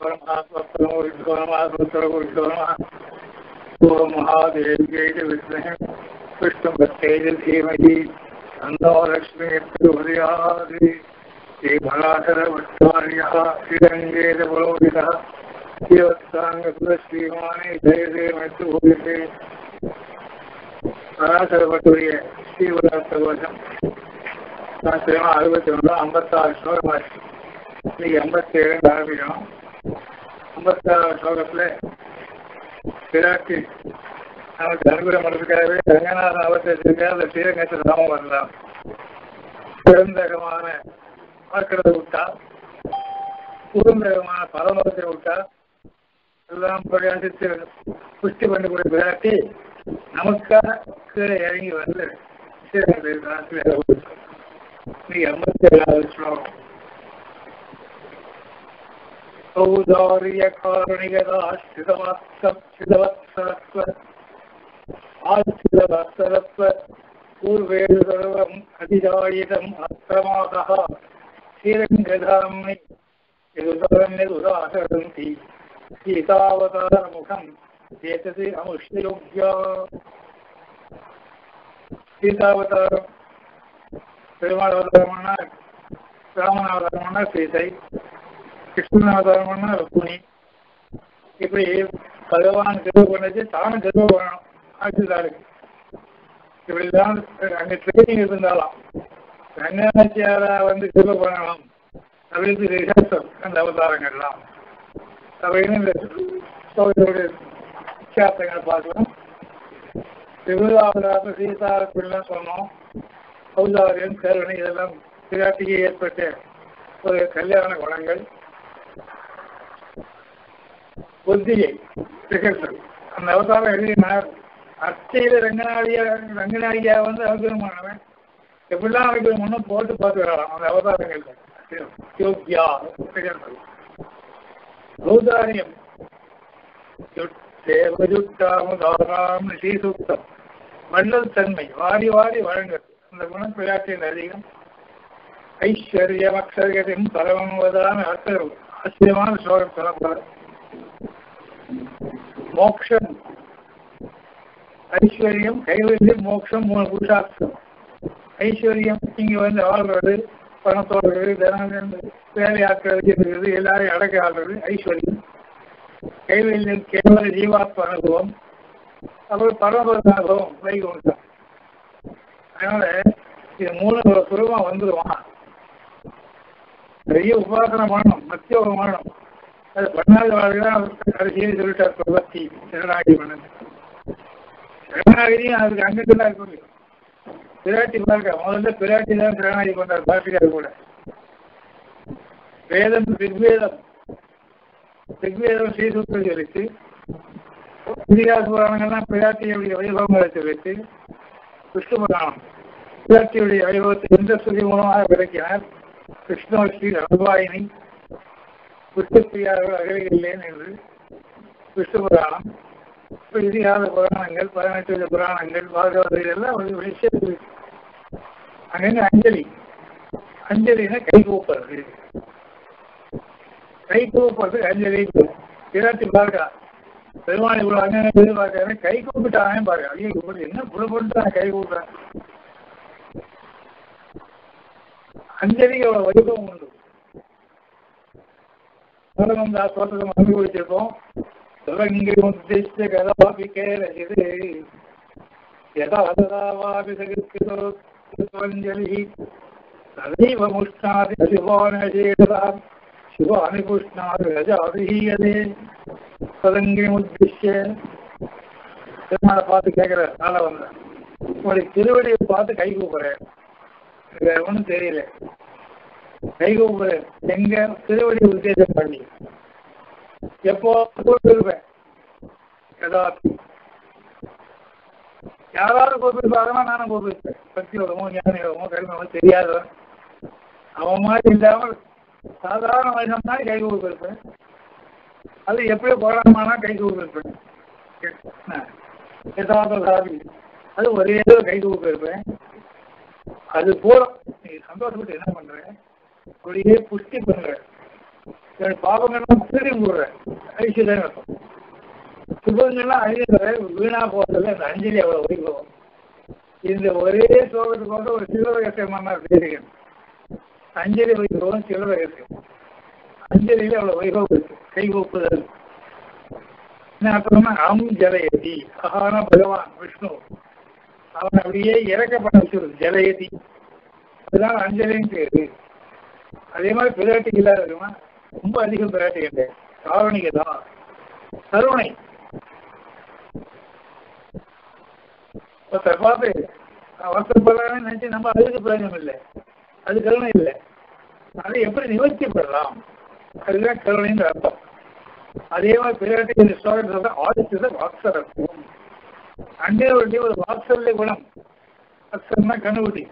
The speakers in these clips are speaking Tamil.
परमात्मो विश्वमात्मो विश्वमा ओम महादेव्यै च विद्महे कृष्णभक्त्यै च धीमहि तन्नो लक्ष्मी प्रचोदयात् श्रीभराधरभट्टार्यः श्रीरङ्गेश पुरोहितः श्रीवत्साङ्गश्रीमाने जयदे मृत्युभूयते பராசரப்பட்டுடைய ஸ்ரீவராசகோஷம் சாஸ்திரமா அறுபத்தி ஒன்று ஐம்பத்தாறு ஸ்லோகமாச்சு இன்னைக்கு ஐம்பத்தி ஏழு ஆரம்பிக்கணும் ஐம்பத்தாறு ஸ்லோகத்துல பிராட்டி நமக்கு அனுகிரகம் பண்ணுறதுக்காகவே ரங்கநாத அவசரத்துக்கு அந்த ஸ்ரீரங்கத்தில் நாமம் வரலாம் பெருந்தகமான பார்க்கறத விட்டா குறுந்தகமான பரமத்தை விட்டா எல்லாம் பிரகாசித்து புஷ்டி பண்ணக்கூடிய பிராட்டி நமக்காக கீழே இறங்கி வந்து ஐம்பத்தி ஏழாவது ஸ்லோகம் औदार्यकारुणिकदाश्रितवत्सरत्व आश्रितवत्सरत्व पूर्वेषु सर्वम् अधिजायितम् अक्रमादः श्रीरङ्गधाम्नि यदुदरन्यदुदाहरन्ति सीतावतारमुखम् एतत् अमुष्ययोग्या சீதாவதாரம் பெருமாள் அவதாரம்னா ராமன் அவதாரம்னா சீதை கிருஷ்ணன் அவதாரம்னா ருக்குனி இப்படி பகவான் திரும்ப பண்ணது தானும் திரும்ப பண்ணணும் ஆட்சிதாருக்கு இப்படிதான் அங்க ட்ரைனிங் இருந்தாலாம் ரங்கநாச்சியாரா வந்து திரும்ப பண்ணணும் அப்படின்னு ரிஹர்சல் அந்த அவதாரங்கள்லாம் அப்படின்னு இந்த சோதனுடைய வித்தியாசங்களை பார்க்கலாம் திருவிழாவிலாக சீதாரப்பிள்ளைன்னு சொன்னோம் ஔதாரியம் கருணை இதெல்லாம் பிராட்டிக்கு ஏற்பட்ட ஒரு கல்யாண குணங்கள் புத்தியை திகழ்த்தல் அந்த அவதாரம் எழுதினார் அர்ச்சையில ரங்கநாடியா ரங்கநாடியா வந்து அனுகிரகமானவன் எப்படிலாம் அவருக்கு முன்னும் போட்டு பார்த்து வரலாம் அந்த அவதாரங்கள் யோக்கியா திகழ்த்தல் ஔதாரியம் தேவஜுட்டாமுதாராம் ஸ்ரீசூக்தம் வள்ளல் தன்மை வாரி வாரி வழங்குறது அந்த குணம் பிராட்டியின் அதிகம் ஐஸ்வர்யம் அக்ஷரியத்தையும் பரமவதான அர்த்தம் ஆச்சரியமான ஸ்லோகம் சொல்லப்படுறது மோக்ஷம் ஐஸ்வர்யம் கைவல்யம் மோட்சம் மூணு புருஷார்த்தம் ஐஸ்வர்யம் இங்க வந்து ஆள்றது பணத்தோடு தனம் வேலையாட்கள் வச்சிருக்கிறது எல்லாரையும் அடக்க ஆள்றது ஐஸ்வர்யம் கைவல்யம் கேவல ஜீவாத்ம அனுபவம் அப்புறம் பரமபத அனுபவம் வைகுண்டம் அதனால இது மூணு சுலபமா வந்துடுவான் நிறைய உபாசனை பண்ணணும் மத்தியோகம் பண்ணணும் அது பண்ணாத வாழ்க்கைதான் கடைசியில் சொல்லிட்டார் பிரபத்தி சரணாகி பண்ணுங்க சரணாகிரியும் அதுக்கு அங்கிட்டு தான் இருக்க முடியும் பிராட்டி பாருங்க முதல்ல பிராட்டி தான் சரணாகி பண்றார் பாட்டியார் கூட வேதம் ரிக்வேதம் ரிக்வேதம் ஸ்ரீசூத்திரம் சொல்லிச்சு இதிகாச புராணங்கள்லாம் பிராட்டியுடைய வைபவங்களை சொல்லிச்சு விஷ்ணு புராணம் பிராட்டியுடைய வைபவத்தை எந்த ஸ்ருதி மூலமாக விளக்கினார் கிருஷ்ணவஸ்ரீ ரகுவாயினி விஷ்ணுப்பிரியார்கள் அகலில்லேன் என்று விஷ்ணு புராணம் இதிகாச புராணங்கள் பதினெட்டு புராணங்கள் பாகவத இதெல்லாம் ஒரு விஷயத்தில் அங்கே அஞ்சலி அஞ்சலினா கை கூப்புறது கை கூப்புறது அஞ்சலி பிராட்டி பார்க்கா பெருமாள் இவ்வளவு அங்கே எதிர்பார்க்கறேன் கை கூப்பிட்டானே பாருங்க ஐயோ கூப்பிட்டு என்ன புல போட்டு கை கூப்பிடுறேன் அஞ்சலிக்கு அவ்வளவு வைபவம் உண்டு நம்ம தாஸ் தோட்டத்தை அனுப்பி வச்சிருக்கோம் தொடங்கி உத்திஷ்ட கதாபிக்கே ரசிது யதா ததாவாபி சகிருத்தோஞ்சலி ததைவ முஷ்ணாதி சிவானேஷேஷதாம் சிவானி புஷ்ணாதி ரஜாதிஹீயதே பதங்கி உத்திஷ்ய பெருமாளை பார்த்து கேட்கிற நாள வந்தேன் உங்களுடைய திருவடியை பார்த்து கை கூப்பிடுறேன் வேற ஒன்றும் தெரியல கை கூப்பிடுறேன் எங்க திருவடி உத்தேசம் பண்ணி எப்போ கூப்பிட்டுருப்பேன் ஏதாவது யாராவது கூப்பிட்டுருப்பாங்கன்னா நானும் கூப்பிட்டுருப்பேன் பக்தி யோகமோ ஞான யோகமோ கல்மோ தெரியாதவன் அவன் மாதிரி இல்லாமல் சாதாரண மனிதன் மாதிரி கை கூப்பிட்டுருப்பேன் அது எப்படி போராடமானா கை கூப்பிட்டுருப்பேன் யதார்த்த சாமி அது ஒரே கை கூப்பிட்டுருப்பேன் அது போதும் நீ சந்தோஷப்பட்டு என்ன பண்ற அப்படியே புஷ்டி பண்ற என்னுடைய பாவங்கள்லாம் திரும்பி விடுறேன் ஐஸ்வர்யம் இருக்கும் சுபங்கள்லாம் அழிகிற வீணா போறதுல இந்த அஞ்சலி அவ்வளவு வைபவம் இந்த ஒரே சோகத்துக்கு வந்து ஒரு சில்லற ரகசியமான தெரியும் அஞ்சலி வைபவம் சில்லற ரகசியம் அஞ்சலியில அவ்வளவு வைபவம் இருக்கு கை ஒப்புதல் என்ன அப்புறமா அம் ஜலயதி அகான பகவான் விஷ்ணு அவன் அப்படியே இறக்கப்பட வச்சிருது ஜலயதி அதுதான் அஞ்சலின்னு பேரு அதே மாதிரி பிராட்டி இல்லாத இருக்குமா ரொம்ப அதிகம் பிராட்டி இல்லை காரணிக தான் கருணை ஒருத்தர் பார்த்து அவசரப்படலாம்னு நினைச்சு நம்ம அதுக்கு பிரயோஜனம் இல்லை அது கருணை இல்லை அதை எப்படி நிவர்த்தி பெறலாம் அதுதான் கருணைன்ற அர்த்தம் அதே மாதிரி பிராட்டி இந்த ஸ்லோகத்தில் ஆதித்தத வாக்சரத்துவம் அண்டே ஒரு ஒரு வாத்சல்ய குணம் வாத்சல்னா கண்ணுகுட்டி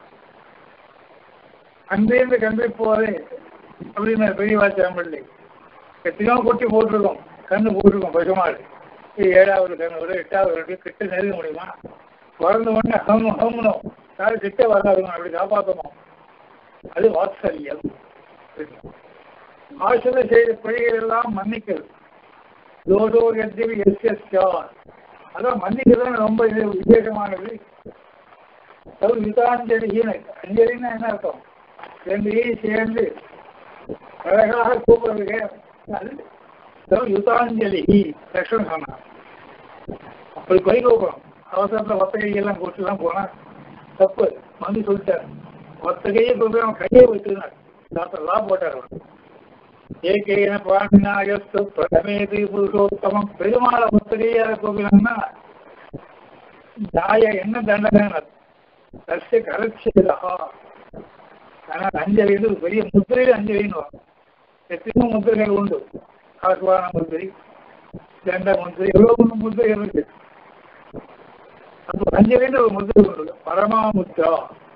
அன்பேந்து கண்டு போதே அப்படின்னு பெரிய வாச்சாம்பள்ளி எத்தனையோ கொட்டி போட்டிருக்கோம் கண்ணு போட்டிருக்கோம் பசுமாடு இது ஏழாவது கண்ணு விட எட்டாவது கண்ணு கிட்ட நெருங்க முடியுமா பிறந்த உடனே ஹம் ஹம்னும் யாரு கிட்ட வராதுங்க அப்படி காப்பாற்றணும் அது வாத்சல்யம் ஆசிரிய செய்த பிழைகள் எல்லாம் மன்னிக்கிறது தோதோ எத்திரி எஸ் எஸ் அதான் மன்னிக்கிறது ரொம்ப இது விசேஷமானது விதாஞ்சலி அஞ்சலின்னா என்ன அர்த்தம் ரெண்டு ஈ சேர்ந்து அழகாக கூப்பிடுறதுக்கு அது யுதாஞ்சலி லட்சணம் சொன்னார் அப்படி கை கூப்பிடும் அவசரத்தில் ஒத்த கையெல்லாம் கொடுத்துலாம் போனா தப்பு வந்து சொல்லிட்டார் ஒத்த கையை கூப்பிட்டு அவன் கையை வச்சுருந்தார் டாக்டர் லா போட்டார் அவர் ஏகேன பாண்டினாயஸ்து பிரதமேதி புருஷோத்தமம் பெருமாளை ஒத்த கையால கூப்பிடலாம்னா தாய என்ன தண்டனை தஸ்ய கரட்சிதா ஆனால் அஞ்சலி வந்து பெரிய முத்திரையில் அஞ்சலின்னு வரும் எத்தனையோ முத்திரைகள் உண்டு ஆஸ்வான முத்திரை தண்ட முத்திரை எவ்வளவு முத்திரைகள் இருக்கு அப்போ அஞ்சலின்னு ஒரு முத்திரை உண்டு பரமாமுத்ரா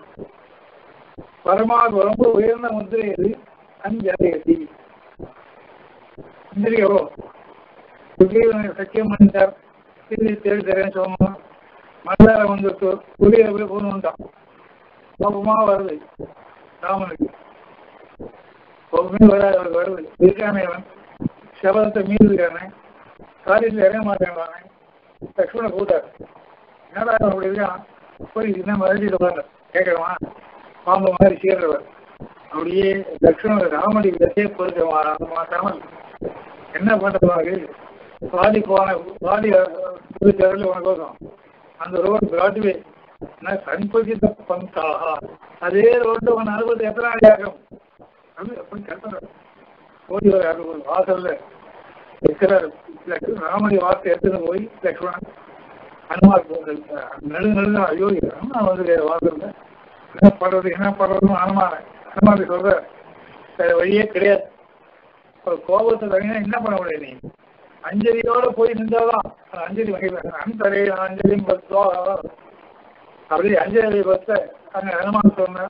பரமாது ரொம்ப உயர்ந்த முத்திரை எது அஞ்சலி அஞ்சலி எவ்வளோ சத்தியம் பண்ணிட்டார் திரும்பி தேடி தரேன்னு சொன்னோம் மல்லார வந்துட்டு குளிர போய் கொண்டு வந்தான் கோபமா வருது ராமனுக்கு கோபமே வராது அவருக்கு வருது இருக்கானே அவன் சபதத்தை மீறி இருக்கானே காரியத்தில் இறங்க மாட்டேங்கிறானே லக்ஷ்மண கூட்டார் என்னடா அப்படி இருக்கான் போய் என்ன மறுபடியும் உட்காந்து கேட்கணுமா பாம்பு மாதிரி சேர்றவர் அப்படியே லக்ஷ்மண ராமடி விதத்தையே பொறுக்க மாட்டாமல் என்ன பண்ணுறாங்க பாதி போன பாதி புதுச்சேரில் உனக்கோசம் அந்த ரோடு பிராட்வே சண்பகித பந்தாக அதே ரோடு உன் அனுபவத்தை எத்தனை நாள் ஆகும் அது அப்படி கட்டுறாரு ஓடி வர அனுபவம் வாசல்ல இருக்கிறார் ராமடி வார்த்தை எடுத்துன்னு போய் லக்ஷ்மணன் அனுமார் நடு நடு ஐயோ அனுமான் வந்து வாசல்ல என்ன பண்றது என்ன பண்றதுன்னு அனுமான அனுமாரி சொல்ற வேற வழியே கிடையாது ஒரு கோபத்தை தனியா என்ன பண்ண முடியாது நீ அஞ்சலியோட போய் நின்றாதான் அஞ்சலி வகை அந்தரே அஞ்சலி பத்தோ அப்படி அஞ்சலி பத்த அங்க அனுமான் சொன்ன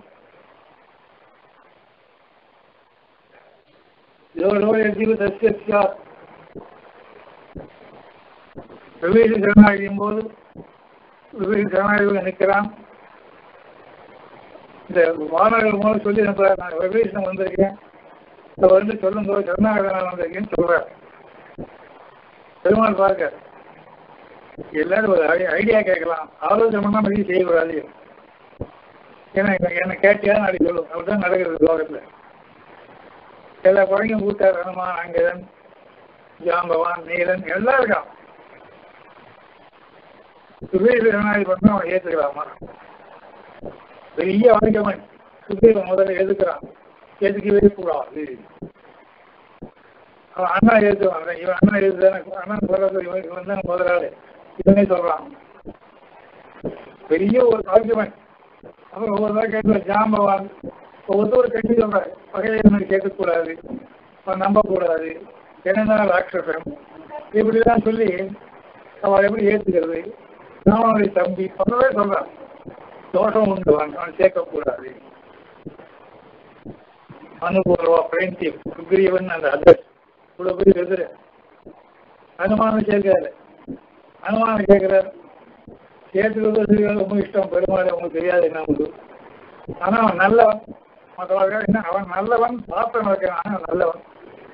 வெவ்வேறு ஜனநாயகம் போது வெவ்வேறு ஜனநாயகம் நிற்கிறான் இந்த மாணவர்கள் மூலம் சொல்லி அனுப்புறாரு நான் வெவ்வேறு வந்திருக்கேன் இப்போ வந்து சொல்லுங்க ஜனநாயகம் நான் வந்திருக்கேன்னு சொல்றேன் பெருமாள் பார்க்க எல்லாரும் ஒரு ஐடியா கேட்கலாம் ஆலோசனை பண்ணாம எதையும் செய்யக்கூடாது ஏன்னா என்ன கேட்டியா நாளை சொல்லும் அப்படிதான் நடக்கிறது லோகத்தில் எல்லா குழந்தையும் கூட்டார் ஹனுமான் அங்கதன் ஜாம்பவான் நீலன் எல்லாம் இருக்கான் சுபீர் ஜனநாயகம் பண்ணா அவன் ஏற்றுக்கலாமா பெரிய வணிகமன் சுபீர் முதல்ல எதுக்குறான் எதுக்கவே கூடாது அவன் அண்ணா எழுதுவான் இவன் அண்ணா எழுதுதானே அண்ணன் சொல்றது இவன் இவன் தான் முதலாளி இவனே சொல்றான் பெரிய ஒரு ஆர்குமெண்ட் அப்புறம் ஒவ்வொரு நாள் கேட்கல ஜாம்பவான் ஒவ்வொருத்தர் கட்டி சொல்றாரு பகையை கேட்கக்கூடாது அவன் நம்பக்கூடாது என்னென்ன ராட்சசன் இப்படிலாம் சொல்லி அவள் எப்படி ஏற்றுக்கிறது ராவனுடைய தம்பி சொல்லவே சொல்றான் தோஷம் உண்டு அவன் சேர்க்கக்கூடாது அனுபவா பிரேந்தி சுக்ரீவன் அந்த அட்ரஸ் இவ்வளவு பேர் எதிர அனுமானம் கேட்கிறாரு அனுமானம் கேட்கிறார் கேட்டுக்கிறது ரொம்ப இஷ்டம் பெருமாள் உங்களுக்கு தெரியாது என்ன உண்டு ஆனா அவன் நல்லவன் மற்றவர்கள் என்ன அவன் நல்லவன் பாத்திரம் இருக்கிறான் அவன் நல்லவன்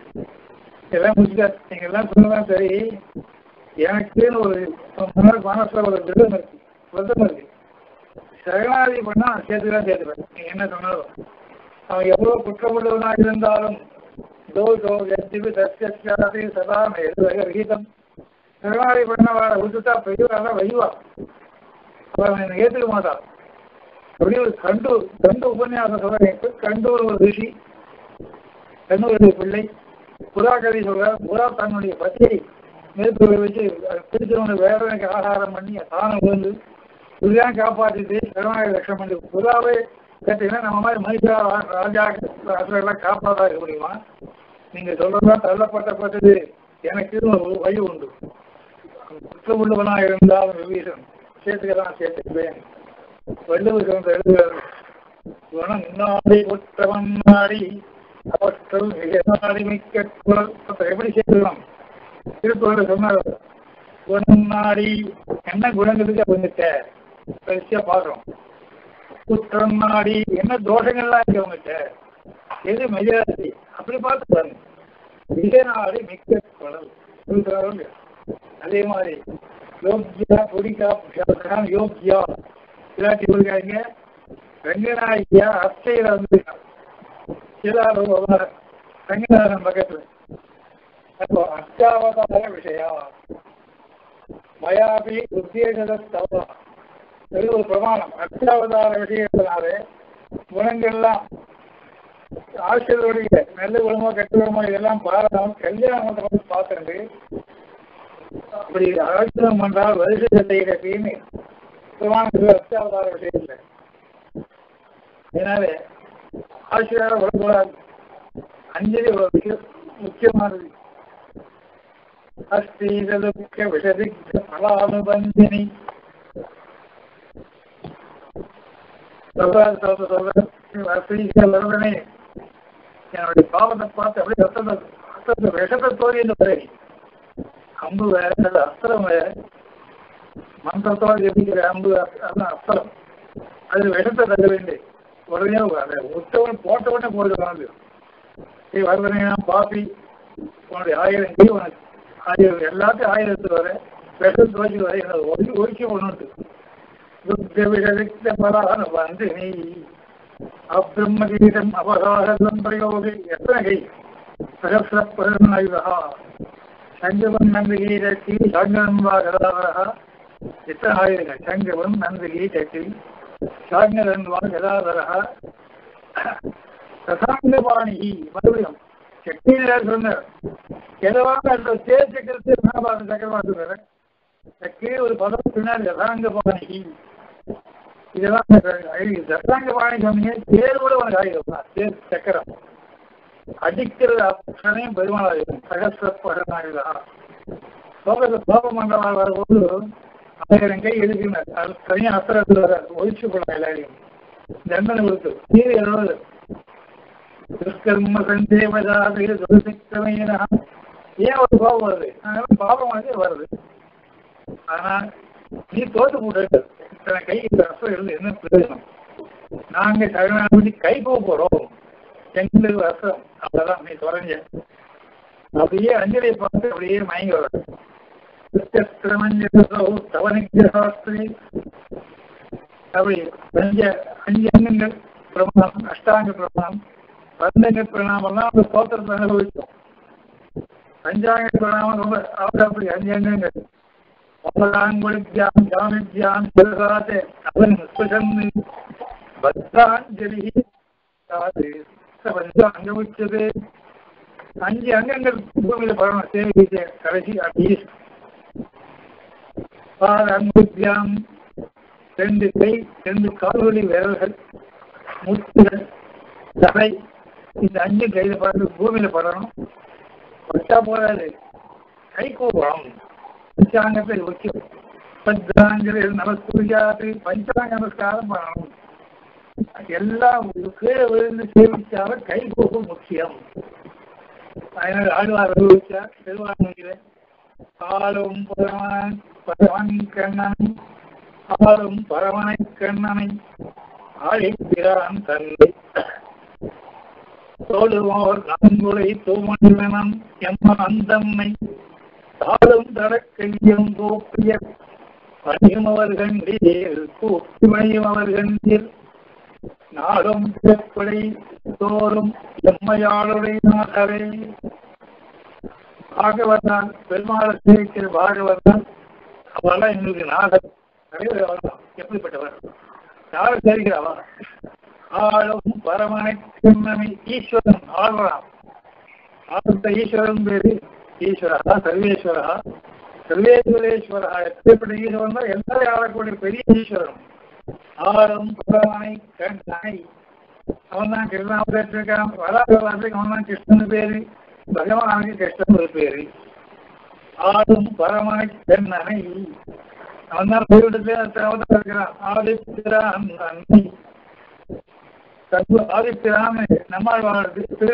எல்லாம் முடிச்சுட்டார் நீங்க எல்லாம் சொல்லலாம் சரி எனக்குன்னு ஒரு மன- மனசுல ஒரு விருதம் இருக்கு விருதம் இருக்கு சரணாதி பண்ணா நான் சேர்த்துதான் சேர்த்துப்பேன் நீங்க என்ன சொன்னாலும் அவன் எவ்வளவு குற்றமுள்ளவனா இருந்தாலும் தோஷோ எத்திவி தஸ்யாதி சதா ரஹீதம் சரணாதி பண்ண வர விட்டுட்டா பெரியவராக வைவா அவன் என்னை ஏத்துக்க மாட்டான் அப்படி ஒரு கண்டு கண்டு உபன்யாசம் சொல்றேன் கண்டூர் ஒரு ரிஷி கண்ணூருடைய பிள்ளை புறா கதை சொல்ற புறா தன்னுடைய பத்தியை நெருப்பு வச்சு பிடிச்சவனை வேறனுக்கு ஆகாரம் பண்ணி தானம் விழுந்து இதுதான் காப்பாற்றிட்டு கருணாநிதி லட்சம் பண்ணி புறாவே கேட்டீங்கன்னா நம்ம மாதிரி மனுஷா ராஜா எல்லாம் காப்பாற்றா இருக்க முடியுமா நீங்க சொல்றதுதான் தள்ளப்பட்ட பட்டது எனக்கு ஒரு வழி உண்டு குற்ற உள்ளவனா இருந்தாலும் விபீஷன் சேர்த்துக்கலாம் சேர்த்துக்குவேன் வள்ளுவர் சொந்த எழுதுவார் குணம் நாடி குற்றவன் நாடி அவற்றல் மிகநாடி மிக்க குரல் எப்படி சேர்த்துக்கலாம் திருக்குறள் சொன்னார் குணம் நாடி என்ன குணங்களுக்கு வந்துட்ட பெருசா பாக்குறோம் குற்றம் நாடி என்ன தோஷங்கள்லாம் இருக்கு அவங்ககிட்ட எது மெஜாரிட்டி அப்படி பார்த்து பாருங்க விஜயநாடி மிக்க குரல் சொல்றாரோ இல்லையா? அதே மாதிரி யோக்கியா புடிக்கா யோக்கியா இல்லாட்டி கொடுக்காங்க ரங்கநாயகியா அத்தையில வந்து சிலாரும் ரங்கநாதன் பக்கத்துல அப்போ அஷ்டாவதார விஷயா மயாபி உத்தேசதஸ்தவா இது ஒரு பிரமாணம் அஷ்டாவதார விஷயத்தினாலே குணங்கள்லாம் ஆசிரியருடைய நல்ல குணமோ கெட்ட குணமோ இதெல்லாம் பாராம கல்யாணம் வந்து பார்த்துட்டு அப்படி ஆச்சரியம் பண்றால் வருஷ செய்கிறேன்னு பிரமாணத்துக்கு அத்தியாவதார விஷயம் இல்லை அதனால ஆசிரியர் வரக்கூடாது அஞ்சலி ஒரு விஷயம் முக்கியமானது அஸ்தீரதுக்க விஷதிக்க பலானுபந்தினி சொல்றாரு சொல்ற சொல்ற அஸ்தீசர் வருவனே என்னுடைய பாவத்தை பார்த்து அப்படியே ரத்தத்தை ரத்தத்தை விஷத்தை தோறி என்று வரை அம்பு வேற அது அஸ்திரம் வேற மந்திரத்தோடு ஜெபிக்கிற அம்பு அதான் அஸ்திரம் அது விஷத்தை தர வேண்டிய உடனே அதை விட்டவன் போட்டவனே போடுகிறான் நீ வருவனே பாப்பி உன்னுடைய ஆயிரம் கை உனக்கு ஆயிரம் எல்லாத்தையும் ஆயிரத்து வர விஷம் துவச்சி வர என்னை ஒதுக்கி ஒதுக்கி ஒன்று துக்க விஷதித்த பலான வந்து நீ அப்ரம்மகீதம் அபகாரம் பிரயோகி எத்தனை கை சகசிர பிரதமாயுதா சங்கவன் நந்திகீரட்டி சாங்கனம் வா கதாவரா எத்தனை ஆயிரங்கள் சங்கவன் நந்திகீரட்டி சாங்கரன் வா கதாவரா ரசாங்கபாணி மறுபடியும் சக்தியினர் சொன்னார் எதவாக அந்த தேர் சக்கரத்தை மகாபாரத சக்கரமா சொல்றாரு கீழே ஒரு பதம் பின்னாடி ரசாங்கபாணி இதெல்லாம் ரசாங்கபாணி சொன்னீங்க தேர் கூட உனக்கு ஆயுதம் தேர் சக்கரம் அடிக்கிற அக்ஷனையும் பெருமாள் சகசிர பகனாயுதா சோகத்தை கோப மண்டலம் வரும்போது ஆயிரம் கை எழுதினார் அது தனியாக அஸ்திரத்தில் வர ஒழிச்சு போடலாம் எல்லாரையும் தண்டனை கொடுத்து நீர் எழுபது துஷ்கர்ம சந்தேவதாது துரசிக்கமையினா ஏன் ஒரு கோபம் வருது அதனால பாபம் வந்து வருது ஆனா நீ தோத்து போட்டு இத்தனை கை இந்த ரசம் இருந்து என்ன பிரயோஜனம் நாங்க சரணாகி கை போக போறோம் எங்களுக்கு ரசம் அவ்வளவுதான் நீ தொடங்க அப்படியே அஞ்சலியை பார்த்து அப்படியே மயங்கி வர தவனிகிரகாஸ்திரி அப்படி அஞ்ச அஞ்சு அங்கங்கள் பிரமாணம் அஷ்டாங்க பிரமாணம் பந்தங்க பிரணாமெல்லாம் அந்த ஸ்தோத்திரத்தை அனுபவிச்சோம் பஞ்சாங்க பிரணாமம் ரொம்ப அவர் அப்படி அஞ்சு அங்கங்கள் அமலாங்குளித்யாம் ஜாமித்யாம் சிவகாதே அவன் ஸ்புஷன்னு பத்ராஞ்சலி பஞ்சாங்க உச்சது அஞ்சு அங்கங்கள் பூமியில பரவணும் சேவை கடைசி அபீஸ் அங்குத்தியாம் ரெண்டு கை ரெண்டு கால்வழி விரல்கள் முட்டுகள் தலை இந்த அஞ்சு கையில பறந்து பூமியில படணும் வச்சா போதாது கை கூப்பம் பஞ்சாங்கத்தை முக்கியம் பஞ்சாங்கரை நமஸ்குரியாது பஞ்சாங்க நமஸ்காரம் பண்ணணும் எல்லாம் கீழே விழுந்து சேவிச்சாலும் கை கூப்பம் முக்கியம் அதனால் ஆழ்வார் அனுபவிச்சார் திருவாரூரில் ஆளும் பரமன் பரமன் கண்ணன் ஆளும் பரமனை கண்ணனை ஆழிப்பிரான் தந்தை தோழுவோர் நன்முறை தூமணிவனம் எம்ம அந்தம்மை தாழும் தடக்கையும் கோப்பிய பணியுமவர்கள் கூப்பிமையுமவர்கள் நாடும் பிறப்படை தோறும் எம்மையாளுடைய நாகவே பாகவதான் பெருமாளை சேவிக்கிற பாகவதான் அவெல்லாம் எங்களுக்கு நாகர் தலைவர் அவர்தான் எப்படிப்பட்டவர் யார் சேவிக்கிறவா ஆளும் பரமனை சின்னமி ஈஸ்வரன் ஆள்றான் ஆளுத்த ஈஸ்வரன் பேரு ஈஸ்வரா சர்வேஸ்வரா சர்வேஸ்வரேஸ்வரா எப்படிப்பட்ட ஈஸ்வரன் தான் எல்லாரும் ஆளக்கூடிய பெரிய ஈஸ்வரன் ஆளும் பரமனை கண்ணனை அவன் தான் கிருஷ்ணாவதற்கு இருக்கான் வராதவாசத்துக்கு அவன் தான் கிருஷ்ணன் பேரு பகவானுக்கு கிருஷ்ணன் ஒரு பேரு ஆளும் பரமனை கண்ணனை அவன் தான் போய்விட்டு அவதான் இருக்கிறான் ஆதிப்பிரான் நன்மை ஆதிப்பிரான் நம்மாழ்வார் திரு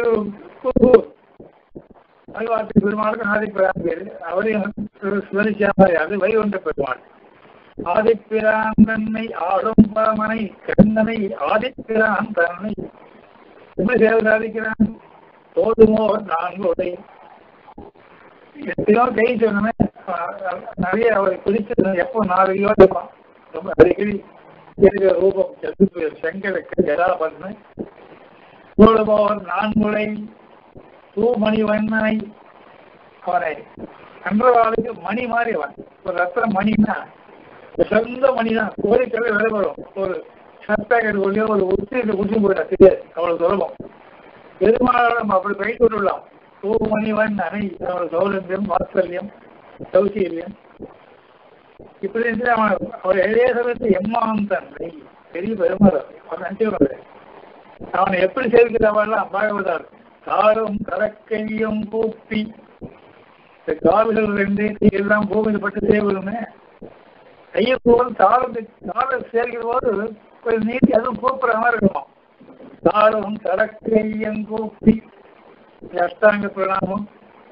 ஆழ்வார்த்தி பெருமாளுக்கு ஆதிப்பிரான் பேரு அவரையும் சுவரிச்சாமல் அது வைகுண்ட பெருமாள் ஆதிப்பிரான் தன்னை ஆடும் பரமனை கண்ணனை ஆதிப்பிரான் தன்னை என்ன சேவை சாதிக்கிறான் போதுமோ நான்கோடை எத்தனையோ கை சொன்னமே நிறைய அவரை பிடிச்சது எப்போ நாலு யோசிப்பான் ரொம்ப அடிக்கடி இருக்கிற ரூபம் சதுப்பு செங்கலுக்கு ஜடாபத்மை போடுபவர் நான்குலை தூமணி வண்ணனை அவனை கன்றவாளுக்கு மணி மாதிரி அவன் ஒரு ரத்ன மணின்னா சொந்த மணி தான் கோரிக்கை விளைபடும் ஒரு ஷர்ட் பேக்கெட் கொள்ளையோ ஒரு உச்சியில் குடிச்சு போயிடா தெரியாது அவ்வளவு சுலபம் பெருமாளும் அப்படி கை கொண்டுள்ளான் தூமணிவன் அணை அவனோட சௌலபியம் வாத்சல்யம் சௌசீரியம் இப்படி இருந்து அவன் அவர் எழுதிய சமயத்து எம்மான் தன்னை பெரிய பெருமாள் அவன் நினைச்சு அவனை எப்படி சேர்க்கிறவெல்லாம் பாகவதார் காரும் கடற்கையும் கூப்பி இந்த காவிகள் ரெண்டு எல்லாம் பூமியில் பட்டு சேவிடுமே கையை போது தாளம் தாளம் சேர்க்கிற போது கொஞ்சம் நீட்டி அதுவும் கூப்பிடுற மாதிரி இருக்குமா தாளம் கடற்கையும் கூப்பி அஷ்டாங்க பிரணாமம்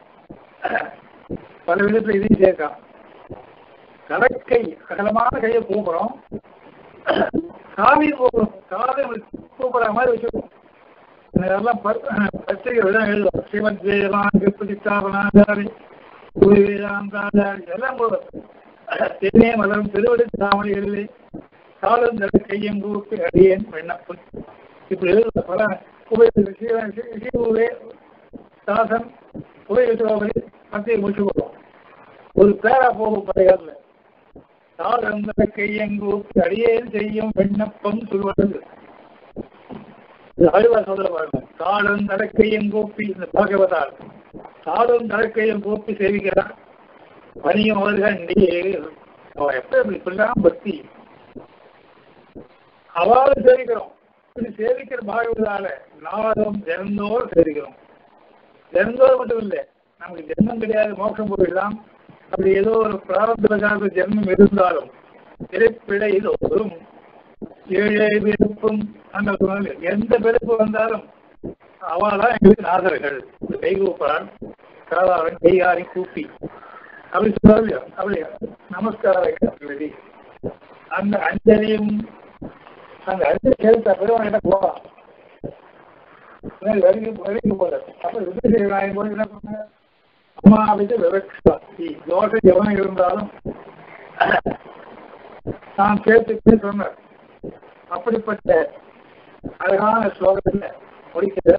பல விதத்துல இதையும் சேர்க்கலாம் கடற்கை அகலமான கையை கூப்பிடுறோம் காவி கூப்பிடும் காதை கூப்பிடுற மாதிரி வச்சுக்கணும் இதெல்லாம் பத்திரிகை விதம் எழுதுவோம் ஸ்ரீமத் வேதான் திருப்பதி ஸ்தாபனாச்சாரி குரு வேதாந்தாச்சாரி எல்லாம் போதும் தென்னே மலரும் திருவடி தாமரைகளிலே காலம் தடு கையும் கூப்பி அடியேன் விண்ணப்பம் இப்படி எழுதுற பல உபயோக தாசன் உபயோகித்தவர்களை பத்திரிகை முடிச்சு போடுவோம் ஒரு பேரா போகும் படைகள்ல காலம் தடு கையங்கூப்பி அடியேன் செய்யும் விண்ணப்பம் சொல்வது ஆழ்வார் சொல்ற பாருங்க காலம் நடக்கையும் கூப்பி இந்த பாகவதால் காலம் நடக்கையும் கூப்பி சேவிக்கிறான் பணியும் அவர்கள் அவன் எப்ப இப்படிலாம் பக்தி அவாறு சேவிக்கிறோம் இப்படி சேவிக்கிற பாகவதால நாளும் ஜென்மோர் சேவிக்கிறோம் ஜென்மோர் மட்டும் இல்லை நமக்கு ஜென்மம் கிடையாது மோட்சம் போயிடலாம் அப்படி ஏதோ ஒரு பிராரம்ப ஜென்மம் இருந்தாலும் பிறப்பிடையிலோடும் ஏழை பிறப்பும் அந்த எந்த பிறப்பு வந்தாலும் அவள்தான் எங்களுக்கு நாதர்கள் கைகூப்பான் காதாவன் கைகாரி கூப்பி அப்படி சொல்றாரு அப்படியா நமஸ்காரம் அந்த அஞ்சலியும் அந்த அஞ்சலி சேர்த்த பெருமான் என்ன போவான் வரைக்கும் வரைக்கும் போல அப்ப விஜயநாயகம் போது என்ன பண்ண அம்மா அப்படின்னு விவக்ஷா தோஷ எவனம் இருந்தாலும் நான் சேர்த்து சொன்னேன் அப்படிப்பட்ட அழகான ஸ்லோகத்துல முடிக்கிற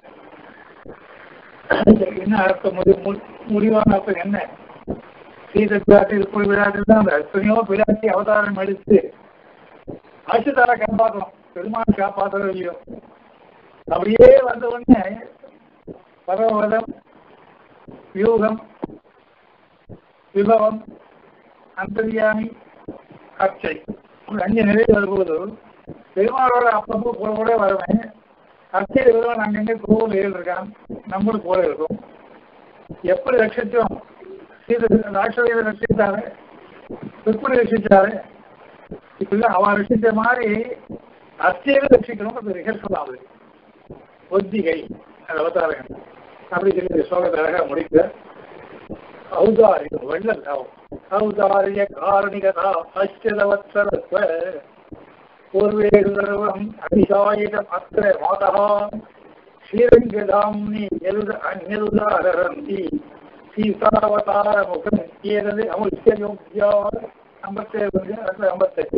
என்ன அர்த்தம் முடிவான அர்த்தம் என்ன சீத பிராட்டி இப்படி விளையாட்டு தான் அந்த எத்தனையோ பிராட்டி அவதாரம் அடித்து அசுதார காப்பாற்றணும் பெருமாள் காப்பாற்றணும் இல்லையோ அப்படியே வந்த உடனே பரவதம் வியூகம் விபவம் அந்தரியாமி அர்ச்சை அஞ்சு நிலை வரும்போது பெருமாளோட அப்பப்போ கூட கூட வருவேன் அர்ச்சை வருவான் அங்கங்கே கோவில் இருக்கான் நம்மளும் போல இருக்கும் எப்படி ரட்சித்தோம் சீத ராட்சதையை ரட்சித்தாரு எப்படி ரட்சித்தாரு இப்படிலாம் அவன் ரட்சித்த மாதிரி அர்ச்சையில ரட்சிக்கணும் அது ரிஹர்சல் ஆகுது ஒத்திகை அது அவதாரங்கள் அப்படி சொல்லி சோகத்தை அழகா முடிக்க ஔதாரியம் வெள்ளல் ஔதாரிய காரணிகதா அஷ்டவத்சரத்வ பூர்வேடுதர்வம் அபிஷாயிடம் அத்திர மாதா ஸ்ரீரங்கதாம்னி எருத அந்நெருதாரந்தி சீதாவதார முகம் ஏறது அமுஷ்ய யோக்கியார் ஐம்பத்தேழு அடுத்து ஐம்பத்தெட்டு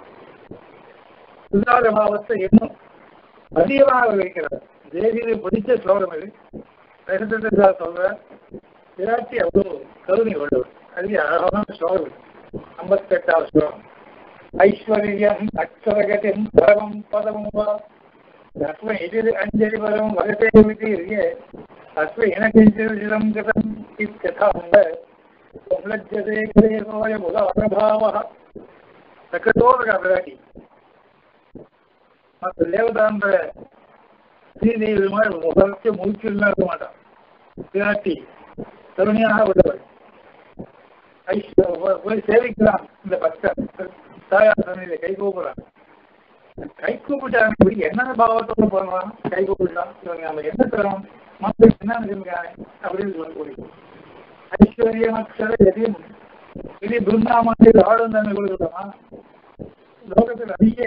சுதார பாவத்தை இன்னும் அதிகமாக வைக்கிறார் தேவியை பிடிச்ச ஸ்லோகம் இது பிரகதா சொல்ற விராட்டி அவ்வளவு கருணை உள்ளவர் அது அழகான ஸ்லோகம் ஐம்பத்தெட்டாவது ஸ்லோகம் ஐஸ்வர்யம் அக்ஷரகதிம் பரமம் பதமும் வா தஸ்மை இது அஞ்சலி பரம் வகதே விதீரிய தஸ்மை இனகிஞ்சிதம் கதம் இத்ததாம்ப சம்லஜ்ஜதே கிரேசோய முகாரபாவः சக்கத்தோடு விராட்டி மற்ற தேவதான்ற ஸ்ரீதேவி மாதிரி முகத்தை மூச்சில் இருக்க மாட்டான் விராட்டி கருணையாக விடுவாள் ஐஸ்வர் போய் சேவிக்கிறான் இந்த பக்தர் தாயார் சமையல கை கூப்பிடுறான் கை கூப்பிட்டாங்க இப்படி என்ன பாவத்தோட போடுறான் கை கூப்பிடலாம் இவங்க நம்ம என்ன தரோம் மக்கள் என்ன நினைக்கிறாங்க அப்படின்னு சொல்லக்கூடிய ஐஸ்வர்யம் அக்ஷர எதையும் இது பிருந்தாமத்தில் ஆளும் தன்மை கொடுக்கலாம் லோகத்தில் அதிக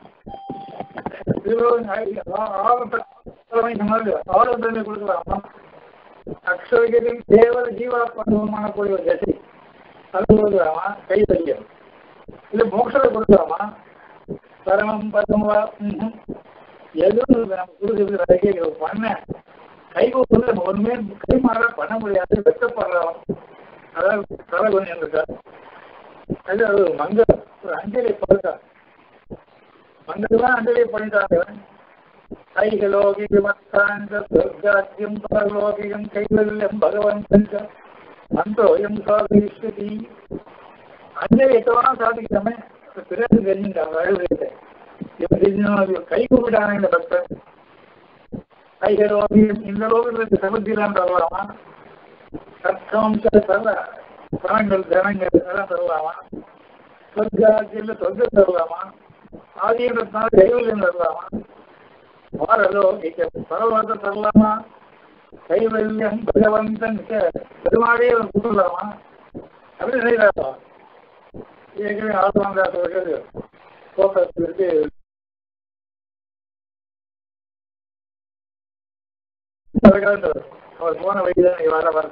ஆளும் தன்மை கொடுக்கலாமா அக்ஷரகத்தில் கேவல ஜீவாத்மமான கூடிய ஒரு தசை அது கொடுக்கலாமா கை தையம் இல்ல மோட்சத்தை கொடுக்கலாமா பரமம் பரமவா எதுவும் நம்ம கொடுக்குறது அழகே பண்ண கை கொடுத்து நம்ம ஒண்ணுமே கை மாற பண்ண முடியாது வெட்டப்படுறோம் அதாவது தலை கொஞ்சம் இருக்கா அது அது மங்க ஒரு அஞ்சலி படுத்தா மங்கள்லாம் அஞ்சலி பண்ணிட்டாங்க கைகலோகிமத்தாங்க சொர்க்காத்தியம் பரலோகியம் கைவல்யம் பகவந்தன் அந்தோயம் சாதிஸ்வதி அஞ்சலி எத்தவனா சாதிக்கிறோமே பிறகு தெரிஞ்சுட்டாங்க அழுது இவன் கை கூப்பிட்டாங்க இந்த பக்தர் கைகலோகியம் இந்த லோகத்துக்கு சமுத்திரம் தரலாமா சத்தம் தரல பணங்கள் ஜனங்கள் எல்லாம் தரலாமா சொர்க்காத்தியில் சொர்க்கம் தரலாமா ஆதியத்தினால் கைவல்யம் தரலாமா மாறலோ பரவாத தரலாமா கைவல்யம் பகவந்தன் பெருமாளே கொடுக்கலாமா அப்படி செய்யலாமா ஏற்கனவே ஆத்மாந்தாஸ் அவர்கள் போக்கஸ் இருக்கு அவர் போன வழிதான் வர வர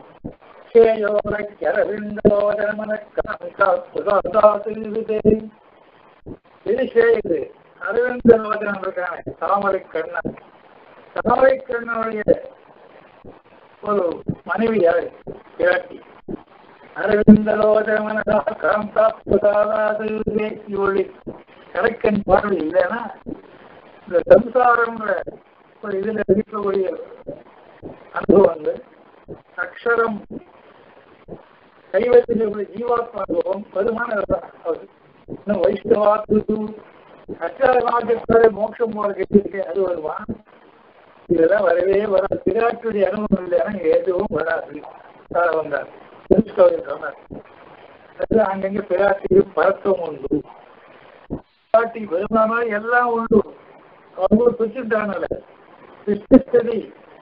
இது செய்யுது அரவிந்த லோஜனம் இருக்காங்க தாமரை கண்ணன் தாமரை கண்ணனுடைய ஒரு மனைவி யாரு விராட்டி அரவிந்த லோஜமனதா காந்தாப்தாது ஒளி கடைக்கன் பார்வை இல்லைன்னா இந்த சம்சாரம்ன்ற ஒரு இதுல இருக்கக்கூடிய அனுபவங்கள் அக்ஷரம் கைவத்தில் ஜீவாத்மா அனுபவம் பெருமான அவர் இன்னும் வைஷ்ணவாத்து அச்சாரமாக மோட்சம் போல கேட்டிருக்கு அது வருவான் இதெல்லாம் வரவே வர பிராட்டுடைய அனுபவம் இல்லைன்னா எதுவும் வராது வந்தார் சொன்னார் அது அங்கங்க பிராட்டிக்கு பழக்கம் உண்டு பிராட்டி வருமானா எல்லாம் உண்டு அவங்க பிடிச்சிட்டாங்கல்ல சிருஷ்டி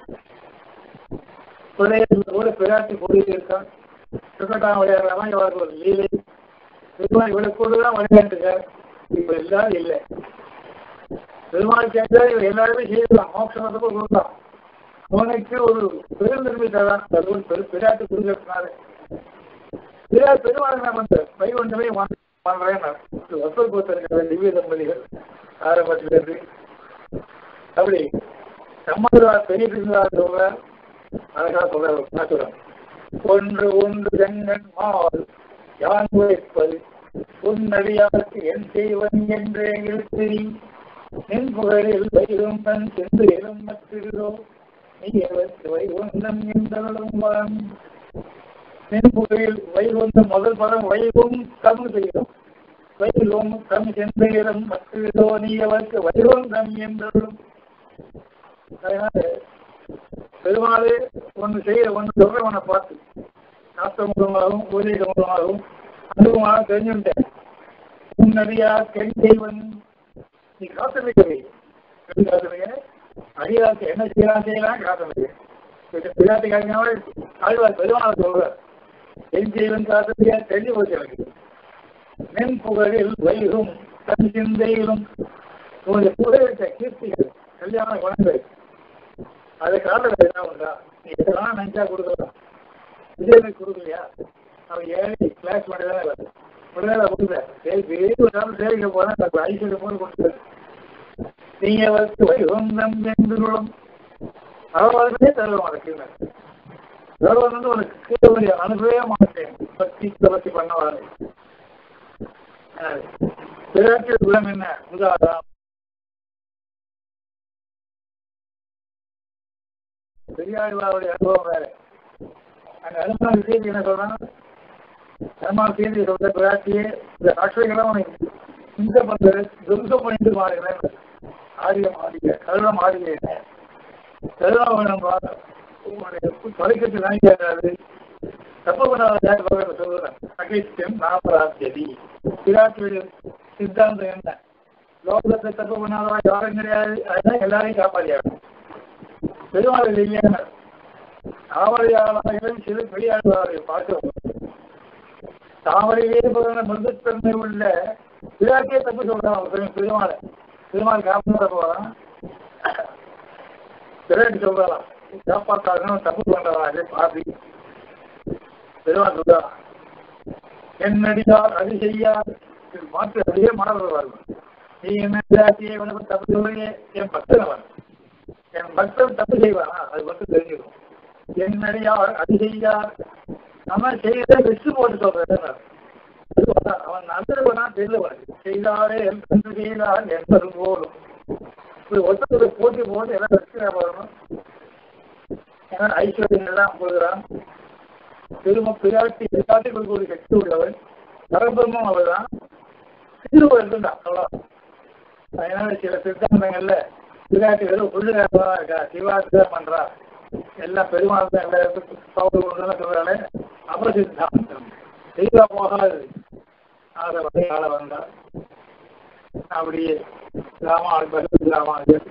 கூட பிராட்டி கூடிட்டு இருக்கான் கிரிக்கெட்டாக விளையாடுறாங்க இவருக்கு ஒரு லீலை பெருமாள் இவ்வளவு கூட தான் விளையாண்டுக்கார் இப்ப எல்லாரும் இல்லை பெருமாள் கேட்டா இவர் எல்லாருமே செய்யலாம் மோட்சத்துக்கு கொடுக்கலாம் அவனுக்கு ஒரு பெருந்தன்மை தரான் தருவன் பெரு பிராட்டு கொடுக்கறதுனால பிறா பெருமாள் என்ன பண்ற வைகுண்டமே பண்றேன் வசூல் கொடுத்திருக்கிற திவ்ய தம்பதிகள் ஆரம்பத்திலிருந்து அப்படி சம்மதரார் பெரிய பிரிந்தார் சொல்ற அழகா சொல்ற பார்க்கிறோம் ஒன்று ஒன்று ஜங்கன் மால் யான் உழைப்பது உன்னடியாருக்கு என் செய்வன் என்றே இருக்கிறி நின் புகழில் வைரும் தன் சென்று எதும் மற்றோ நீ எவருக்கு வைகுந்தம் என்றளும் வரம் நின் புகழில் வைகுந்த முதல் பதம் வைகும் தம் செய்யும் வைகும் தம் சென்று இடம் மற்றோ நீ அவருக்கு வைகுந்தம் என்றளும் அதனால பெருமாளே ஒன்று செய்ய ஒன்று சொல்றவனை பார்த்து சாஸ்திர மூலமாகவும் பூஜை மூலமாகவும் அனுபவமாக தெரிஞ்சுட்டேன் முன்னடியா கெண் செய்வன் நீ காத்தமிக்கவை காத்தமிக்க அடியாருக்கு என்ன செய்யலாம் செய்யலாம் காத்தமிக்க பிள்ளாட்டி காட்டினாவே ஆழ்வார் பெருமாள் சொல்றார் என் செய்வன் காத்தமிக்கா தெரிஞ்சு போச்சு எனக்கு மென் புகழில் வைகும் தன் சிந்தையிலும் உங்களுடைய புகழ் கீர்த்திகள் கல்யாண குணங்கள் அதை காட்டுறது என்ன உண்டா நீ எதெல்லாம் நினைச்சா கொடுக்கலாம் விஜயனுக்கு கொடுக்கலையா அவன் ஏழை கிளாஸ் மட்டும் தான் வருது உடனே அதை கொடுக்கல சரி வீடு வந்தாலும் சேவைக்கு போறேன் எனக்கு ஐஸ்வர்யம் போது கொடுக்குறது நீங்க வந்து வைகுந்தம் என்றும் அவர்களுமே தருவோம் அதுக்கு கௌரவம் வந்து உனக்கு கீழே முடியும் அனுப்பவே மாட்டேன் பக்தி பக்தி பண்ணவாரு பிறகு குலம் என்ன உதாரணம் பெரியாழ்வாருடைய அனுபவம் வேற அந்த அனுபவம் விஷயத்தை என்ன சொல்றான் பெருமாள் செய்தி சொல்ற பிராட்டியே இந்த ராட்சைகளாம் உனக்கு இந்த பண்றது துவம்சம் பண்ணிட்டு மாறுகிறேன் ஆரியம் ஆடிய கருணம் ஆடிய கருணாவனம் தொலைக்கட்டு வாங்கிக்காது தப்பு பண்ணாத சொல்றேன் அகிஷ்டம் நாபராத்தியதி பிராட்டியுடைய சித்தாந்தம் என்ன லோகத்தை தப்பு பண்ணாதவா யாரும் கிடையாது அதுதான் எல்லாரையும் காப்பாளியாகும் பெருமாள் இல்லையான தாமரையாளர்கள் சிறு வெளியாடுவாரை பார்க்கிறோம் தாமரையிலே பிறந்த மிருதுத்தன்மை உள்ள பிராட்டியே தப்பு சொல்றான் பெருமாளை பெருமாள் காப்பாற்ற போறான் பிறகு சொல்றான் காப்பாற்றாங்க தப்பு பண்றவா பாதி பெருமாள் சொல்றான் என்னடியார் அது செய்யார் மாற்று அப்படியே மாறுவார்கள் நீ என்ன பிராட்டியை உனக்கு தப்பு சொல்றீங்க என் பக்தன் என் பக்தன் தப்பு செய்வானா அது மட்டும் தெரிஞ்சிடும் என்னடியார் அது செய்யார் நம்ம செய்யறத வெச்சு போட்டு சொல்றேன் அவன் நல்லவனா தெரிஞ்சவன் செய்தாரே என்று செய்தார் என்பது போலும் ஒருத்தருக்கு போட்டி போட்டு எல்லாம் வெற்றி வரணும் ஏன்னா ஐஸ்வர்யம் எல்லாம் போகிறான் பெரும பிராட்டி பிராட்டிகளுக்கு ஒரு சக்தி உள்ளவன் பரபிரமும் அவர்தான் திருவள் இருந்தான் அவ்வளோ அதனால சில சித்தாந்தங்கள்ல பிராட்டிகள் புள்ளுகாரமா இருக்கா சிவாசி தான் பண்றா எல்லாம் பெருமாள் தான் எல்லா இடத்துக்கும் பவுடர் சொல்றாலே அபசித்தாந்தம் தெய்வா போகாது ஆக வகையால வந்தா அப்படியே ராமா பகவத் ராமானுஜர்